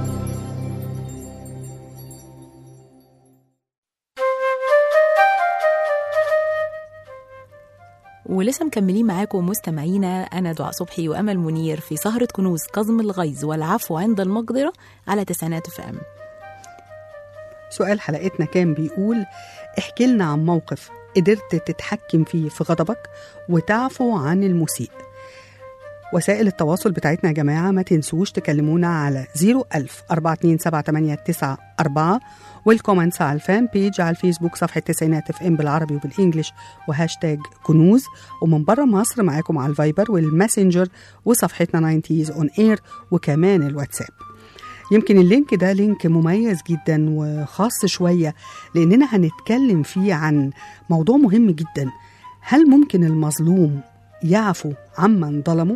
ولسه مكملين معاكم مستمعينا انا دعاء صبحي وامل منير في سهره كنوز كظم الغيظ والعفو عند المقدره على تسعينات اف ام سؤال حلقتنا كان بيقول احكي لنا عن موقف قدرت تتحكم فيه في غضبك وتعفو عن المسيء وسائل التواصل بتاعتنا يا جماعة ما تنسوش تكلمونا على 01000 427 والكومنتس على الفان بيج على الفيسبوك صفحة تسعينات اف ام بالعربي وبالانجلش وهاشتاج كنوز ومن بره مصر معاكم على الفايبر والماسنجر وصفحتنا 90s اون اير وكمان الواتساب يمكن اللينك ده لينك مميز جدا وخاص شوية لأننا هنتكلم فيه عن موضوع مهم جدا هل ممكن المظلوم يعفو عمن ظلمه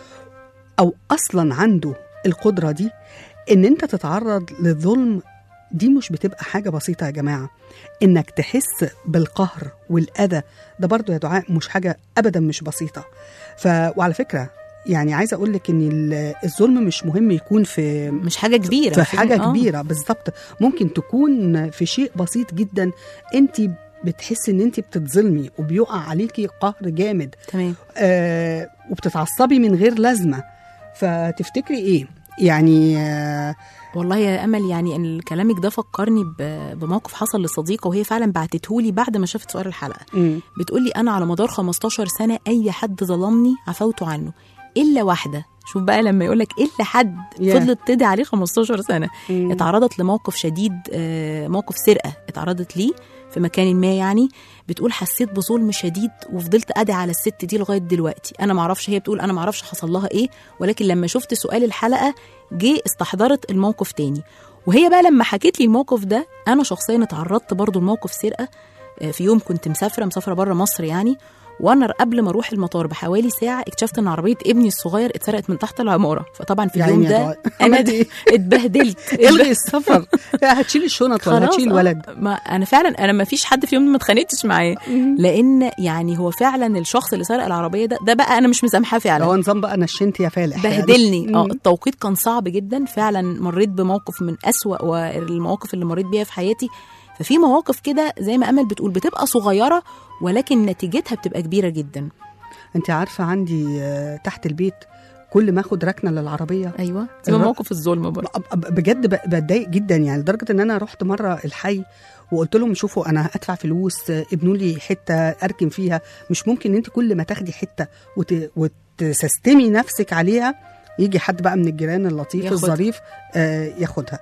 أو أصلا عنده القدرة دي إن أنت تتعرض للظلم دي مش بتبقى حاجة بسيطة يا جماعة إنك تحس بالقهر والأذى ده برضو يا دعاء مش حاجة أبدا مش بسيطة ف... وعلى فكرة يعني عايزه اقول لك ان ال- الظلم مش مهم يكون في مش حاجه كبيره في حاجه آه. كبيره بالظبط ممكن تكون في شيء بسيط جدا انت بتحسي ان انت بتتظلمي وبيقع عليكي قهر جامد تمام آه وبتتعصبي من غير لازمه فتفتكري ايه يعني آه والله يا امل يعني ان كلامك ده فكرني ب- بموقف حصل لصديقه وهي فعلا بعتتهولي بعد ما شافت سؤال الحلقه مم. بتقولي انا على مدار 15 سنه اي حد ظلمني عفوت عنه الا واحده شوف بقى لما يقولك الا حد ياه. فضلت تدعي عليه 15 سنه مم. اتعرضت لموقف شديد آه، موقف سرقه اتعرضت ليه في مكان ما يعني بتقول حسيت بظلم شديد وفضلت ادعي على الست دي لغايه دلوقتي انا معرفش هي بتقول انا معرفش حصل لها ايه ولكن لما شفت سؤال الحلقه جه استحضرت الموقف تاني وهي بقى لما حكيت لي الموقف ده انا شخصيا اتعرضت برضو لموقف سرقه آه، في يوم كنت مسافره مسافره بره مصر يعني وانا قبل ما اروح المطار بحوالي ساعه اكتشفت ان عربيه ابني الصغير اتسرقت من تحت العماره فطبعا في يا اليوم عيني يا ده دعاء. انا عملتي إيه؟ اتبهدلت الغي السفر هتشيل الشنط ولا خلاص هتشيل آه. الولد ما انا فعلا انا ما فيش حد في يوم ما اتخانقتش معاه لان يعني هو فعلا الشخص اللي سرق العربيه ده ده بقى انا مش مسامحاه فعلا هو نظام بقى نشنت يا فالح يعني. بهدلني اه مم. التوقيت كان صعب جدا فعلا مريت بموقف من أسوأ والمواقف اللي مريت بيها في حياتي ففي مواقف كده زي ما امل بتقول بتبقى صغيره ولكن نتيجتها بتبقى كبيره جدا انت عارفه عندي آه، تحت البيت كل ما اخد ركنه للعربيه ايوه زي الر- موقف الظلم برضه ب- ب- بجد ب- بتضايق جدا يعني لدرجه ان انا رحت مره الحي وقلت لهم شوفوا انا هدفع فلوس آه، ابنوا لي حته اركن فيها مش ممكن ان انت كل ما تاخدي حته وت... وتسستمي نفسك عليها يجي حد بقى من الجيران اللطيف ياخدها. الظريف آه ياخدها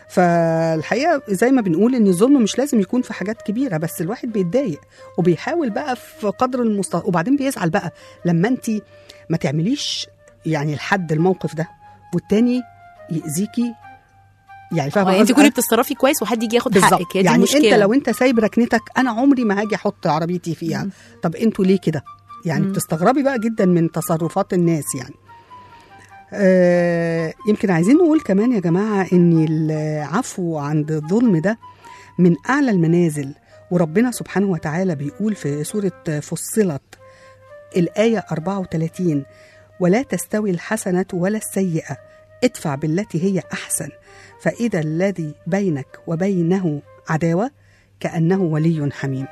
فالحقيقه زي ما بنقول ان الظلم مش لازم يكون في حاجات كبيره بس الواحد بيتضايق وبيحاول بقى في قدر المستطاع وبعدين بيزعل بقى لما انت ما تعمليش يعني لحد الموقف ده والتاني يأذيكي يعني فاهمه اه انت قصدي؟ تكوني بتصرفي كويس وحد يجي ياخد بالظبط حقك هي دي يعني المشكله انت لو انت سايب ركنتك انا عمري ما هاجي احط عربيتي فيها مم. طب انتوا ليه كده يعني مم. بتستغربي بقى جدا من تصرفات الناس يعني آه يمكن عايزين نقول كمان يا جماعه ان العفو عند الظلم ده من اعلى المنازل وربنا سبحانه وتعالى بيقول في سوره فصلت الايه 34 ولا تستوي الحسنه ولا السيئه ادفع بالتي هي احسن فاذا الذي بينك وبينه عداوه كانه ولي حميم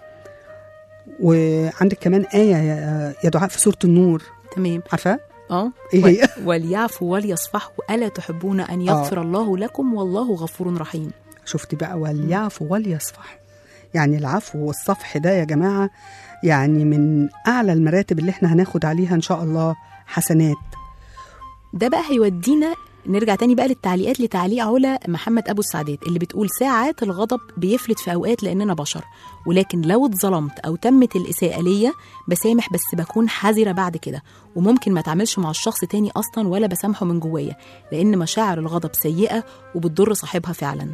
وعندك كمان ايه يا يا دعاء في سوره النور تمام عارفه اه ايه هي وليعفوا وليصفحوا الا تحبون ان يغفر الله لكم والله غفور رحيم شفتي بقى وليعفوا وليصفح يعني العفو والصفح ده يا جماعه يعني من اعلى المراتب اللي احنا هناخد عليها ان شاء الله حسنات ده بقى هيودينا نرجع تاني بقى للتعليقات لتعليق علا محمد ابو السعدات اللي بتقول ساعات الغضب بيفلت في اوقات لاننا بشر ولكن لو اتظلمت او تمت الاساءه ليا بسامح بس بكون حذره بعد كده وممكن ما اتعاملش مع الشخص تاني اصلا ولا بسامحه من جوايا لان مشاعر الغضب سيئه وبتضر صاحبها فعلا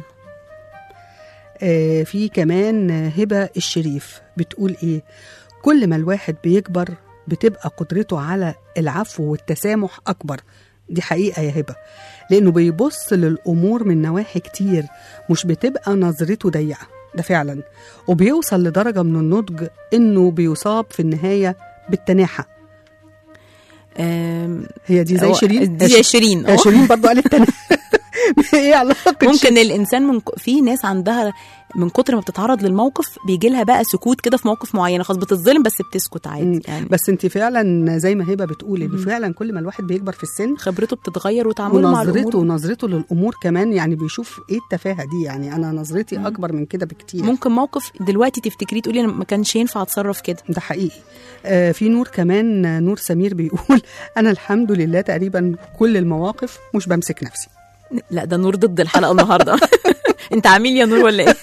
آه في كمان هبه الشريف بتقول ايه كل ما الواحد بيكبر بتبقى قدرته على العفو والتسامح اكبر دي حقيقه يا هبه لانه بيبص للامور من نواحي كتير مش بتبقى نظرته ضيقه ده فعلا وبيوصل لدرجه من النضج انه بيصاب في النهايه بالتناحه آم، هي دي زي هو- شيرين دي زي شيرين هي آه. شيرين برضو قالت تاني ايه علاقه ممكن الانسان من ك- في ناس عندها من كتر ما بتتعرض للموقف بيجي لها بقى سكوت كده في مواقف معينه خلاص بتتظلم بس بتسكت مم. عادي يعني بس انت فعلا زي ما هبه بتقول ان فعلا كل ما الواحد بيكبر في السن خبرته بتتغير وتعامله مع ونظرته الامور ونظرته للامور كمان يعني بيشوف ايه التفاهه دي يعني انا نظرتي اكبر من كده بكتير ممكن موقف دلوقتي تفتكريه تقولي انا ما كانش ينفع اتصرف كده ده حقيقي آه في نور كمان آه، نور سمير بيقول انا الحمد لله تقريبا كل المواقف مش بمسك نفسي لا ده نور ضد الحلقه النهارده انت عميل يا نور ولا ايه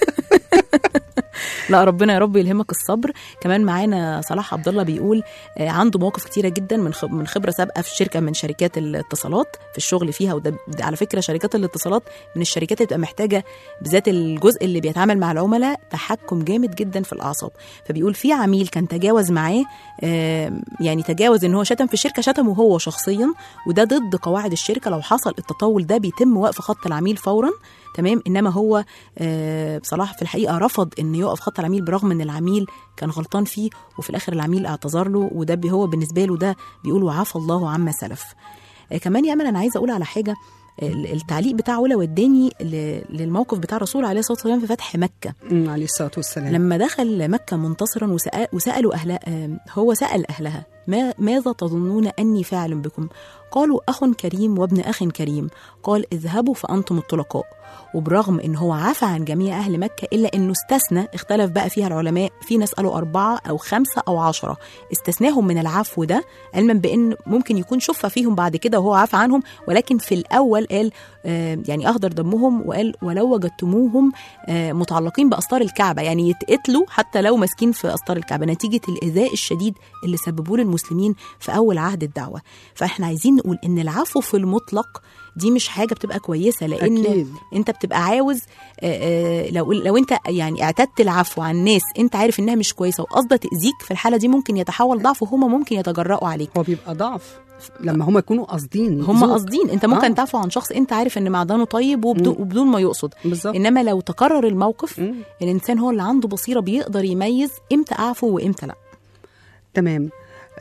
لا ربنا يا رب يلهمك الصبر كمان معانا صلاح عبد الله بيقول آه، عنده مواقف كتيره جدا من خب- من خبره سابقه في شركه من شركات الاتصالات في الشغل فيها وده ده على فكره شركات الاتصالات من الشركات اللي بتبقى محتاجه بالذات الجزء اللي بيتعامل مع العملاء تحكم جامد جدا في الاعصاب فبيقول في عميل كان تجاوز معاه آه، يعني تجاوز ان هو شتم في الشركه شتمه هو شخصيا وده ضد قواعد الشركه لو حصل التطاول ده بيتم وقف خط العميل فورا تمام انما هو آه، بصراحه في الحقيقه رفض ان يقف خط العميل برغم ان العميل كان غلطان فيه وفي الاخر العميل اعتذر له وده بي- هو بالنسبه له ده بيقول وعفى الله عما سلف آه، كمان يا امل انا عايزه اقول على حاجه ال- التعليق بتاع علا وداني ل- للموقف بتاع الرسول عليه الصلاه والسلام في فتح مكه مم، عليه الصلاه والسلام لما دخل مكة منتصرا وسأل وسألوا أهلها آم، هو سأل أهلها ما ماذا تظنون أني فاعل بكم قالوا أخ كريم وابن أخ كريم قال اذهبوا فأنتم الطلقاء وبرغم ان هو عفى عن جميع اهل مكه الا انه استثنى اختلف بقى فيها العلماء في ناس قالوا اربعه او خمسه او عشره استثناهم من العفو ده علما بان ممكن يكون شفى فيهم بعد كده وهو عفى عنهم ولكن في الاول قال آه، يعني اهدر دمهم وقال ولو وجدتموهم آه، متعلقين باستار الكعبه يعني يتقتلوا حتى لو ماسكين في استار الكعبه نتيجه الايذاء الشديد اللي سببوه للمسلمين في اول عهد الدعوه فاحنا عايزين نقول ان العفو في المطلق دي مش حاجه بتبقى كويسه لان أكيد. انت بتبقى عاوز آه، آه، لو لو انت يعني اعتدت العفو عن ناس انت عارف انها مش كويسه وقصده تاذيك في الحاله دي ممكن يتحول ضعف وهما ممكن يتجرأوا عليك هو بيبقى ضعف لما هم يكونوا قاصدين هم يأذوك. قاصدين انت ممكن آه. آه. تعفو عن شخص انت عارف ان معدنه طيب وبدون, مم. وبدون ما يقصد بالظبط انما لو تكرر الموقف مم. الانسان هو اللي عنده بصيره بيقدر يميز امتى اعفو وامتى لا تمام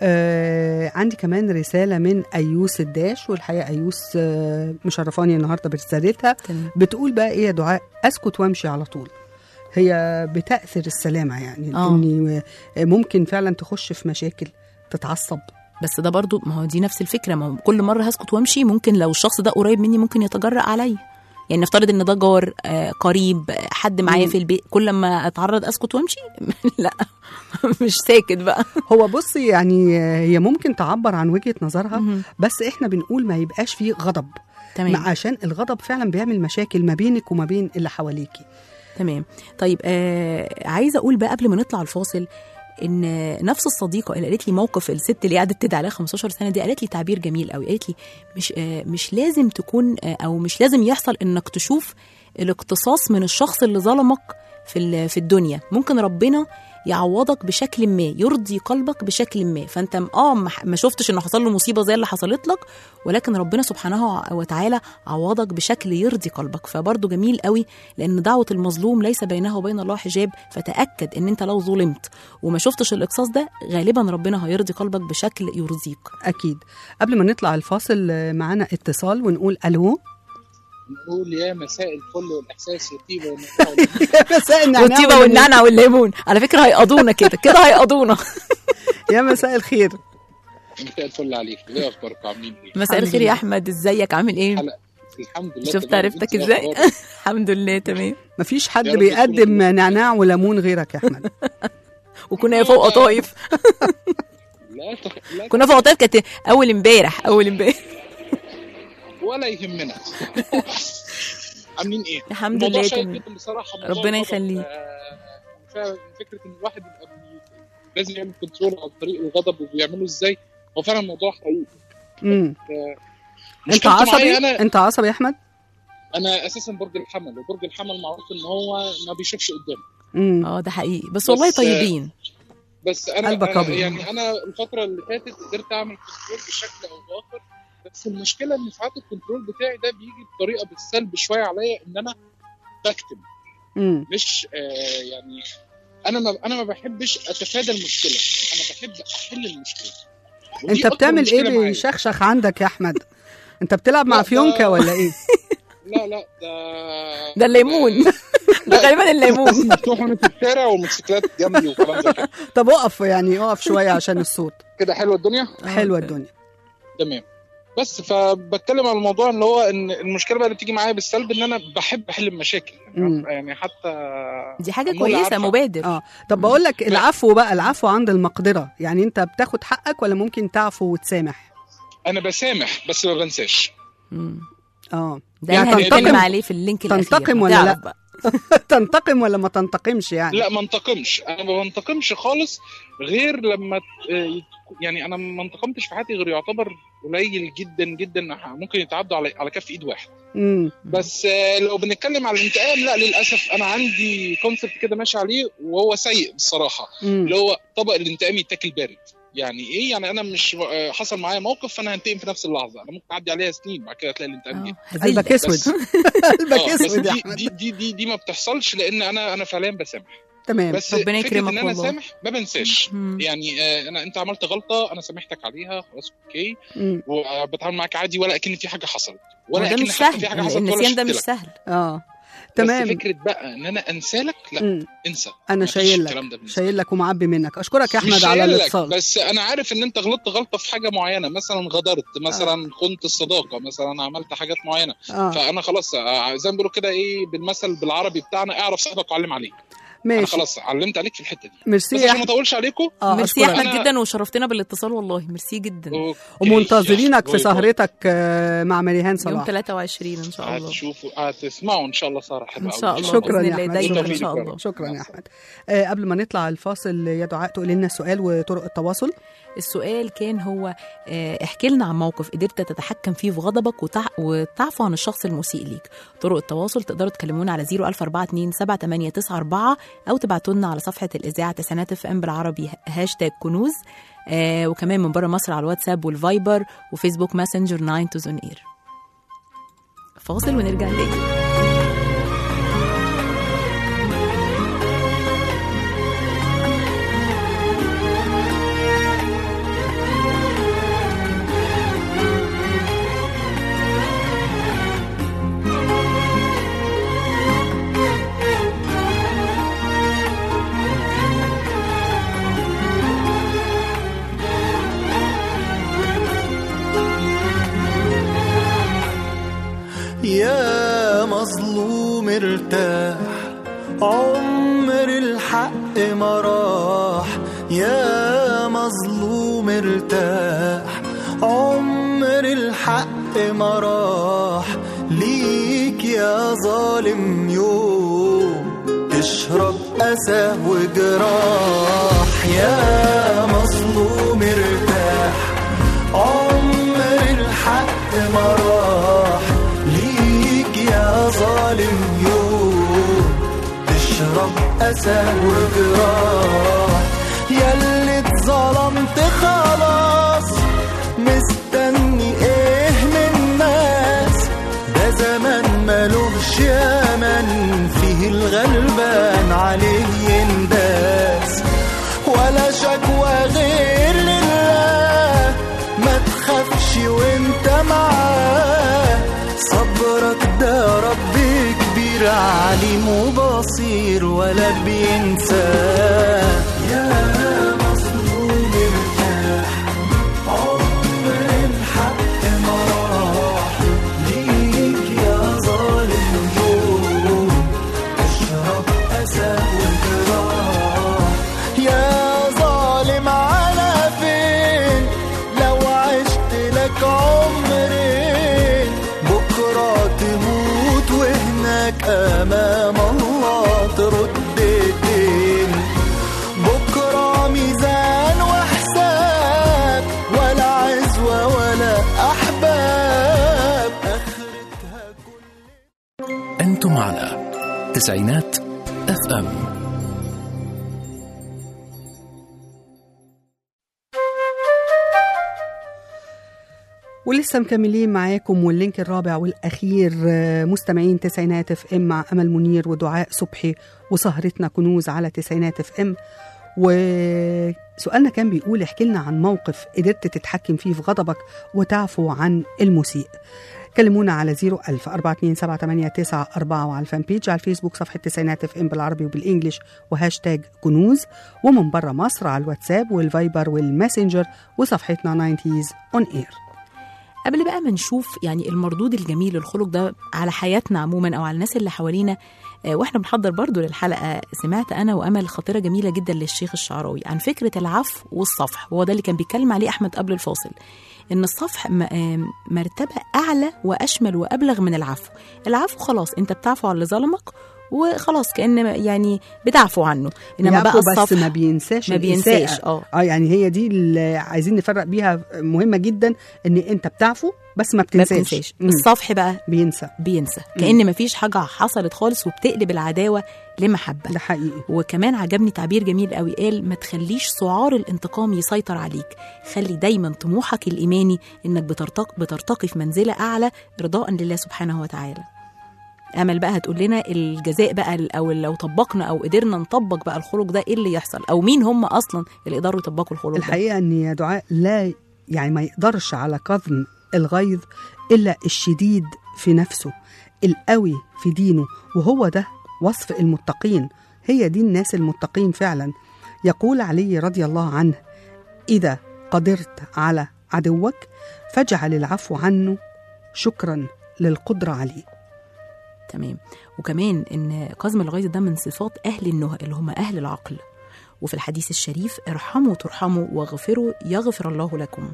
آه عندي كمان رسالة من أيوس الداش والحقيقة أيوس آه مشرفاني النهاردة برسالتها تمام. بتقول بقى إيه يا دعاء أسكت وأمشي على طول هي بتأثر السلامة يعني آه. إني آه، ممكن فعلا تخش في مشاكل تتعصب بس ده برضو ما هو دي نفس الفكره ما هو كل مره هسكت وامشي ممكن لو الشخص ده قريب مني ممكن يتجرأ عليا يعني نفترض ان ده جار آه، قريب آه، حد معايا مم. في البيت كل ما اتعرض اسكت وامشي لا مش ساكت بقى هو بصي يعني آه، هي ممكن تعبر عن وجهة نظرها مهم. بس إحنا بنقول ما يبقاش فيه غضب تمام عشان الغضب فعلا بيعمل مشاكل ما بينك وما بين اللي حواليكي تمام طيب آه عايزه اقول بقى قبل ما نطلع الفاصل ان نفس الصديقه اللي قالت لي موقف الست اللي قعدت تدعي عليها 15 سنه دي قالت لي تعبير جميل قوي قالت لي مش آه مش لازم تكون آه او مش لازم يحصل انك تشوف الاقتصاص من الشخص اللي ظلمك في ال- في الدنيا ممكن ربنا يعوضك بشكل ما يرضي قلبك بشكل ما فانت م- اه ما ح- ما شفتش انه حصل له مصيبه زي اللي حصلت لك ولكن ربنا سبحانه وتعالى عوضك بشكل يرضي قلبك فبرضه جميل قوي لان دعوه المظلوم ليس بينها وبين الله حجاب فتاكد ان انت لو ظلمت وما شفتش الاقصاص ده غالبا ربنا هيرضي قلبك بشكل يرضيك أكيد قبل ما نطلع الفاصل آه، معانا اتصال ونقول ألو نقول يا مساء الفل والاحساس والطيبه والنعناع مساء النعناع والطيبه والليمون. والنعنع والليمون على فكره هيقضونا كده كده هيقضونا يا مساء الخير مساء الفل عليك ايه اخباركم عاملين ايه؟ مساء الخير يا احمد ازيك عامل ايه حلقة الحمد لله شفت تمام. عرفتك إنت ازاي أخبارك؟ الحمد لله تمام مفيش حد يا رب بيقدم تكون- نعناع وليمون غيرك يا احمد وكنا فوق قطايف لا تخ... لا كنا فوق قطايف كانت اول امبارح اول امبارح ولا يهمنا عاملين ايه؟ الحمد الموضوع لله شيق تمام. جدا بصراحه موضوع ربنا الغضب، يخليك. آه، فعلا فكره ان الواحد يبقى بي... لازم يعمل كنترول على طريق الغضب وبيعمله ازاي هو فعلا الموضوع حقيقي امم آه، انت مشكلته عصبي معايا انا انت عصبي يا احمد انا اساسا برج الحمل وبرج الحمل معروف ان هو ما بيشوفش قدامه امم اه ده حقيقي بس والله بس- طيبين بس انا, قلبك أنا أبيض. يعني انا الفتره اللي فاتت قدرت اعمل كنترول بشكل او باخر بس المشكله ان ساعات الكنترول بتاعي ده بيجي بطريقه بالسلب شويه عليا ان انا بكتم امم مش آه يعني انا ما انا ما بحبش اتفادى المشكله انا بحب احل المشكله ودي انت أكبر بتعمل مشكلة ايه معايا. بيشخشخ عندك يا احمد انت بتلعب مع لا، فيونكا ده- ولا ايه لا لا ده ده الليمون ده غالبا الليمون مفتوح من في الشارع والموتوسيكلات جنبي وكلام زي كده طب اقف يعني اقف شويه عشان الصوت كده حلوه الدنيا حلوه الدنيا تمام بس فبتكلم على الموضوع اللي هو ان المشكله بقى اللي بتيجي معايا بالسلب ان انا بحب احل المشاكل مم. يعني حتى دي حاجه أمول كويسه عارفة. مبادر اه طب بقول لك العفو بقى العفو عند المقدره يعني انت بتاخد حقك ولا ممكن تعفو وتسامح انا بسامح بس ما بنساش مم. اه ده يعني يعني هنتكلم تنتقم عليه في اللينك الاخير تنتقم ولا هتعرف لا؟ بقى. تنتقم ولا ما تنتقمش يعني لا ما انتقمش انا ما بنتقمش خالص غير لما ت- آه، يعني انا ما انتقمتش في حياتي غير يعتبر قليل جدا جدا ممكن يتعدوا على على كف ايد واحد امم بس آه، لو بنتكلم على الانتقام لا للاسف انا عندي كونسبت كده ماشي عليه وهو سيء بصراحه امم اللي هو طبق الانتقام يتاكل بارد يعني ايه يعني انا مش آه، حصل معايا موقف فانا هنتقم في نفس اللحظه انا ممكن اعدي عليها سنين بعد كده تلاقي الانتقام جه آه، قلبك هزلة. اسود آه، قلبك بس اسود يا دي احمد دي دي دي, دي ما بتحصلش لان انا انا فعليا بسامح تمام بس ربنا فكره يكرمك ان انا والله. سامح ما بنساش مم. يعني آه، انا انت عملت غلطه انا سامحتك عليها خلاص اوكي مم. وبتعامل معاك عادي ولا اكن في حاجه حصلت وده ولا اكن مش حتى سهل في حاجه حصلت ولا النسيان ده مش شفتلك. سهل اه بس تمام فكره بقى ان انا انسالك لا مم. انسى انا مفيش شايل لك الكلام ده بالنسبة شايل لك ومعبي منك اشكرك يا مش احمد على شايل لك، الاتصال بس انا عارف ان انت غلطت غلطه في حاجه معينه مثلا غدرت مثلا خنت الصداقه مثلا عملت حاجات معينه اه فانا خلاص آه، زي ما بيقولوا كده ايه بالمثل بالعربي بتاعنا اعرف صاحبك وعلم عليك انا ماشي خلاص علمت عليك في الحته دي ميرسي بس يا عشان ما احمد اطولش عليكم اه ميرسي يا اشكرك احمد أنا- جدا وشرفتنا بالاتصال والله ميرسي جدا أوكي. ومنتظرينك في باي باي. سهرتك آه، مع مريهان يوم صلاح 23 ان شاء الله هتشوفوا هتسمعوا ان شاء الله سهره حلوه ان شاء أوي. الله شكراً باذن يا الله أحمد. دايما ان شكراً. شاء الله شكرا يا احمد آه، قبل ما نطلع الفاصل يا دعاء تقولي لنا السؤال وطرق التواصل السؤال كان هو آه، احكي لنا عن موقف قدرت تتحكم فيه في غضبك وتع... وتعفو عن الشخص المسيء ليك طرق التواصل تقدروا تكلمونا على 00427 او تبعتوا لنا على صفحه الاذاعه تسعينات اف ام بالعربي هاشتاج كنوز آه وكمان من بره مصر على الواتساب والفايبر وفيسبوك ماسنجر 9 تو زون اير فاصل ونرجع تاني يا مظلوم ارتاح عمر الحق ما راح يا مظلوم ارتاح عمر الحق ما راح ليك يا ظالم يوم تشرب أسى وجراح يا مظلوم ارتاح عمر الحق ما راح ليك يا ظالم يوم تشرب أسى وجراح ياللي اتظلمت خلاص مستني ايه من الناس ده زمان ملوش يمن فيه الغلبان عليه ينداس ولا شكوى غير لله ما تخافش وانت معاه صبرك ده رب كبير عليم وبصير ولا بينساه يا مظلوم ارتاح عمر الحق ما راح ليك يا ظالم يوم اشرب أسى وجراح يا ظالم على فين لو عشت لك عمرين بكرة تموت وهناك أمام الله ترد الدين بكرة ميزان وحساب ولا عزوة ولا أحباب آخرتها أنتم على تسعينات اف ام ولسه مكملين معاكم واللينك الرابع والأخير آه، مستمعين تسعينات اف ام مع أمل منير ودعاء صبحي وسهرتنا كنوز على تسعينات اف ام و سؤالنا كان بيقول احكي لنا عن موقف قدرت تتحكم فيه في غضبك وتعفو عن المسيء كلمونا على 01000 427 وعلى الفان بيج على الفيسبوك صفحة تسعينات اف ام بالعربي وبالانجلش وهاشتاج كنوز ومن بره مصر على الواتساب والفايبر والماسنجر وصفحتنا 90s اون اير قبل بقى ما نشوف يعني المردود الجميل الخلق ده على حياتنا عموما او على الناس اللي حوالينا آه، واحنا بنحضر برضو للحلقه سمعت انا وامل خطيره جميله جدا للشيخ الشعراوي عن فكره العفو والصفح وهو ده اللي كان بيتكلم عليه احمد قبل الفاصل ان الصفح م- آه، مرتبه اعلى واشمل وابلغ من العفو العفو خلاص انت بتعفو على اللي ظلمك وخلاص كان يعني بتعفو عنه انما بقى يعفو بس الصفح ما بينساش ما الإساءة. بينساش اه اه يعني هي دي اللي عايزين نفرق بيها مهمة جدا ان انت بتعفو بس ما ما بتنساش بتنساش مم. الصفح بقى بينسى بينسى كأن مفيش حاجة حصلت خالص وبتقلب العداوة لمحبة ده حقيقي وكمان عجبني تعبير جميل قوي قال ما تخليش سعار الانتقام يسيطر عليك خلي دايما طموحك الإيماني إنك بترتق بترتقي في منزلة أعلى رضاء لله سبحانه وتعالى امل بقى هتقول لنا الجزاء بقى او لو طبقنا او قدرنا نطبق بقى الخلق ده ايه اللي يحصل او مين هم اصلا اللي يقدروا يطبقوا الخلق ده الحقيقة ان يا دعاء لا يعني ما يقدرش على كظم الغيظ الا الشديد في نفسه القوي في دينه وهو ده وصف المتقين هي دي الناس المتقين فعلا يقول علي رضي الله عنه اذا قدرت على عدوك فاجعل العفو عنه شكرا للقدرة عليه تمام وكمان ان قزم الغيظ ده من صفات اهل النهى اللي هم اهل العقل وفي الحديث الشريف ارحموا ترحموا واغفروا يغفر الله لكم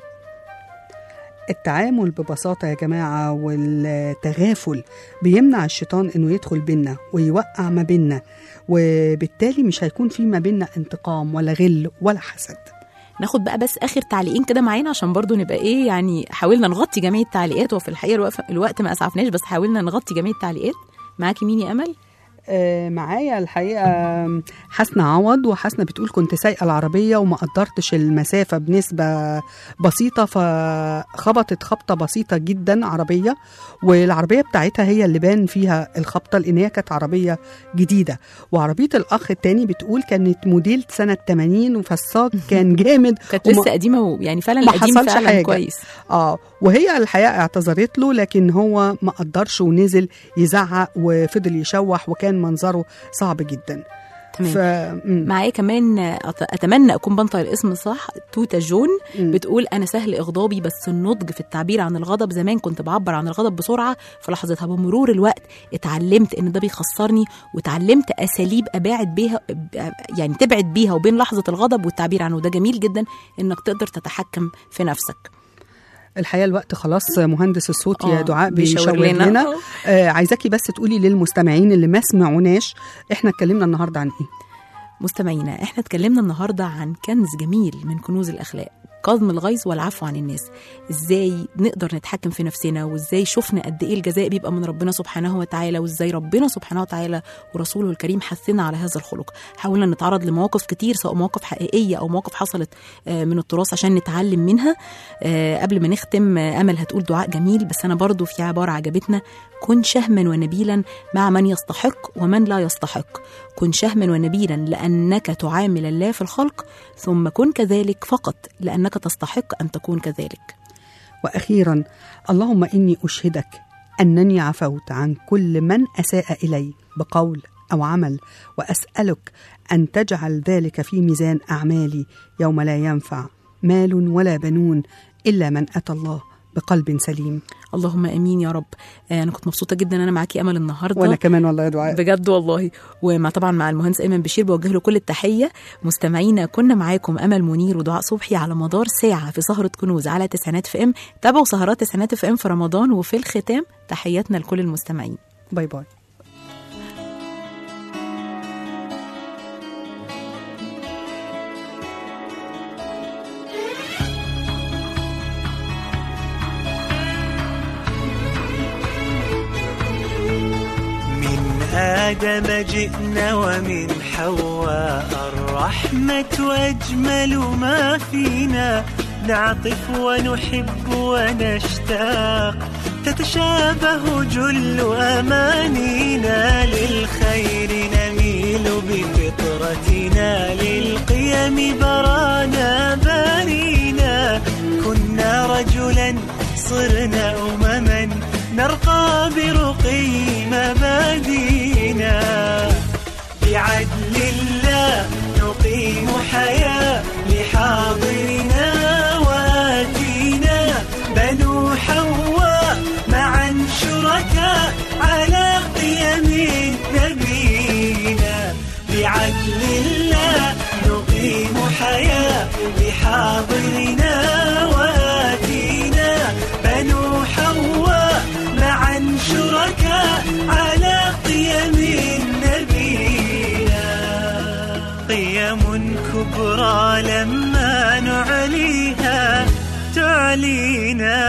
التعامل ببساطة يا جماعة والتغافل بيمنع الشيطان انه يدخل بينا ويوقع ما بينا وبالتالي مش هيكون في ما بينا انتقام ولا غل ولا حسد ناخد بقى بس اخر تعليقين كده معانا عشان برضو نبقى ايه يعني حاولنا نغطي جميع التعليقات وفي الحقيقه الوقت, الوقت ما اسعفناش بس حاولنا نغطي جميع التعليقات معاكي مين يا امل آه، معايا الحقيقة حسنة عوض وحسنة بتقول كنت سايقة العربية وما قدرتش المسافة بنسبة بسيطة فخبطت خبطة بسيطة جدا عربية والعربية بتاعتها هي اللي بان فيها الخبطة لأن هي كانت عربية جديدة وعربية الأخ التاني بتقول كانت موديل سنة 80 فالصاج كان جامد كانت وما- لسه قديمه ويعني فعلا ما القديم حصلش فعلا حاجة. كويس اه وهي الحقيقه اعتذرت له لكن هو ما قدرش ونزل يزعق وفضل يشوح وكان منظره صعب جدا تمام ف... مم. معايا كمان أت- اتمنى اكون بنطق الاسم صح توتا جون مم. بتقول انا سهل اغضابي بس النضج في التعبير عن الغضب زمان كنت بعبر عن الغضب بسرعه في لحظتها بمرور الوقت اتعلمت ان ده بيخسرني واتعلمت اساليب اباعد بيها يعني تبعد بيها وبين لحظه الغضب والتعبير عنه ده جميل جدا انك تقدر تتحكم في نفسك الحقيقه الوقت خلاص مهندس الصوت يا آه، دعاء بيشاور بيشاور لنا. لنا آه. آه عايزاكي بس تقولي للمستمعين اللي ما سمعوناش احنا اتكلمنا النهارده عن ايه مستمعينا احنا اتكلمنا النهارده عن كنز جميل من كنوز الاخلاق كظم الغيظ والعفو عن الناس ازاي نقدر نتحكم في نفسنا وازاي شفنا قد ايه الجزاء بيبقى من ربنا سبحانه وتعالى وازاي ربنا سبحانه وتعالى ورسوله الكريم حثنا على هذا الخلق حاولنا نتعرض لمواقف كتير سواء مواقف حقيقيه او مواقف حصلت آه، من التراث عشان نتعلم منها آه، قبل ما نختم آه، امل هتقول دعاء جميل بس انا برضو في عباره عجبتنا كن شهما ونبيلا مع من يستحق ومن لا يستحق كن شهما ونبيلا لأنك تعامل الله في الخلق ثم كن كذلك فقط لأنك تستحق أن تكون كذلك واخيرا اللهم اني اشهدك انني عفوت عن كل من اساء الي بقول او عمل واسالك ان تجعل ذلك في ميزان اعمالي يوم لا ينفع مال ولا بنون الا من اتى الله بقلب سليم اللهم امين يا رب آه، انا كنت مبسوطه جدا ان انا معاكي امل النهارده وانا كمان والله يا دعاء بجد والله ومع طبعا مع المهندس ايمن بشير بوجه له كل التحيه مستمعينا كنا معاكم امل منير ودعاء صبحي على مدار ساعه في سهره كنوز على تسعينات في ام تابعوا سهرات تسعينات في ام في رمضان وفي الختام تحياتنا لكل المستمعين باي باي من آدم جئنا ومن حواء الرحمة أجمل ما فينا نعطف ونحب ونشتاق تتشابه جل أمانينا للخير نميل بفطرتنا للقيم برانا صرنا أمما نرقى برقي مبادينا بعدل الله نقيم حياة لحاضرنا وآتينا بنو حواء معا شركاء على قيم نبينا بعدل الله نقيم حياة لحاضرنا وآتينا بنو حواء معا شركاء على قيم نبينا قيم كبرى لما نعليها تعلينا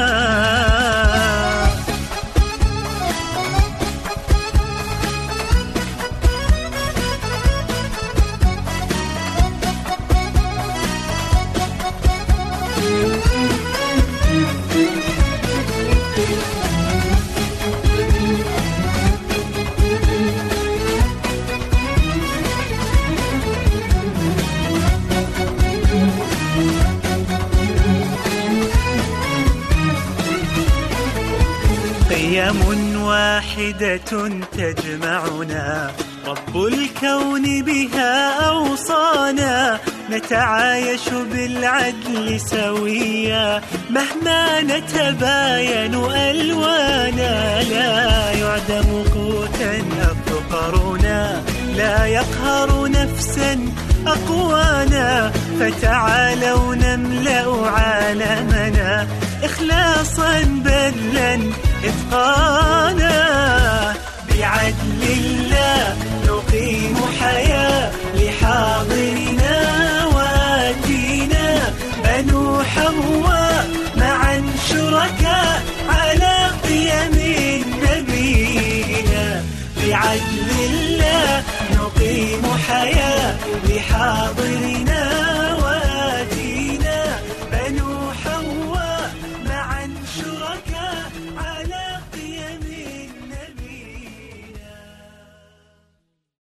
قيم واحدة تجمعنا رب الكون بها أوصانا نتعايش بالعدل سويا مهما نتباين ألوانا لا يعدم قوتا أفقرنا لا يقهر نفسا أقوانا فتعالوا نملأ عالمنا إخلاصا بذلا إتقانا بعدل الله نقيم حياة لحاضرنا وآتينا بنو حواء معا شركاء على قيم نبينا بعدل الله نقيم حياة لحاضرنا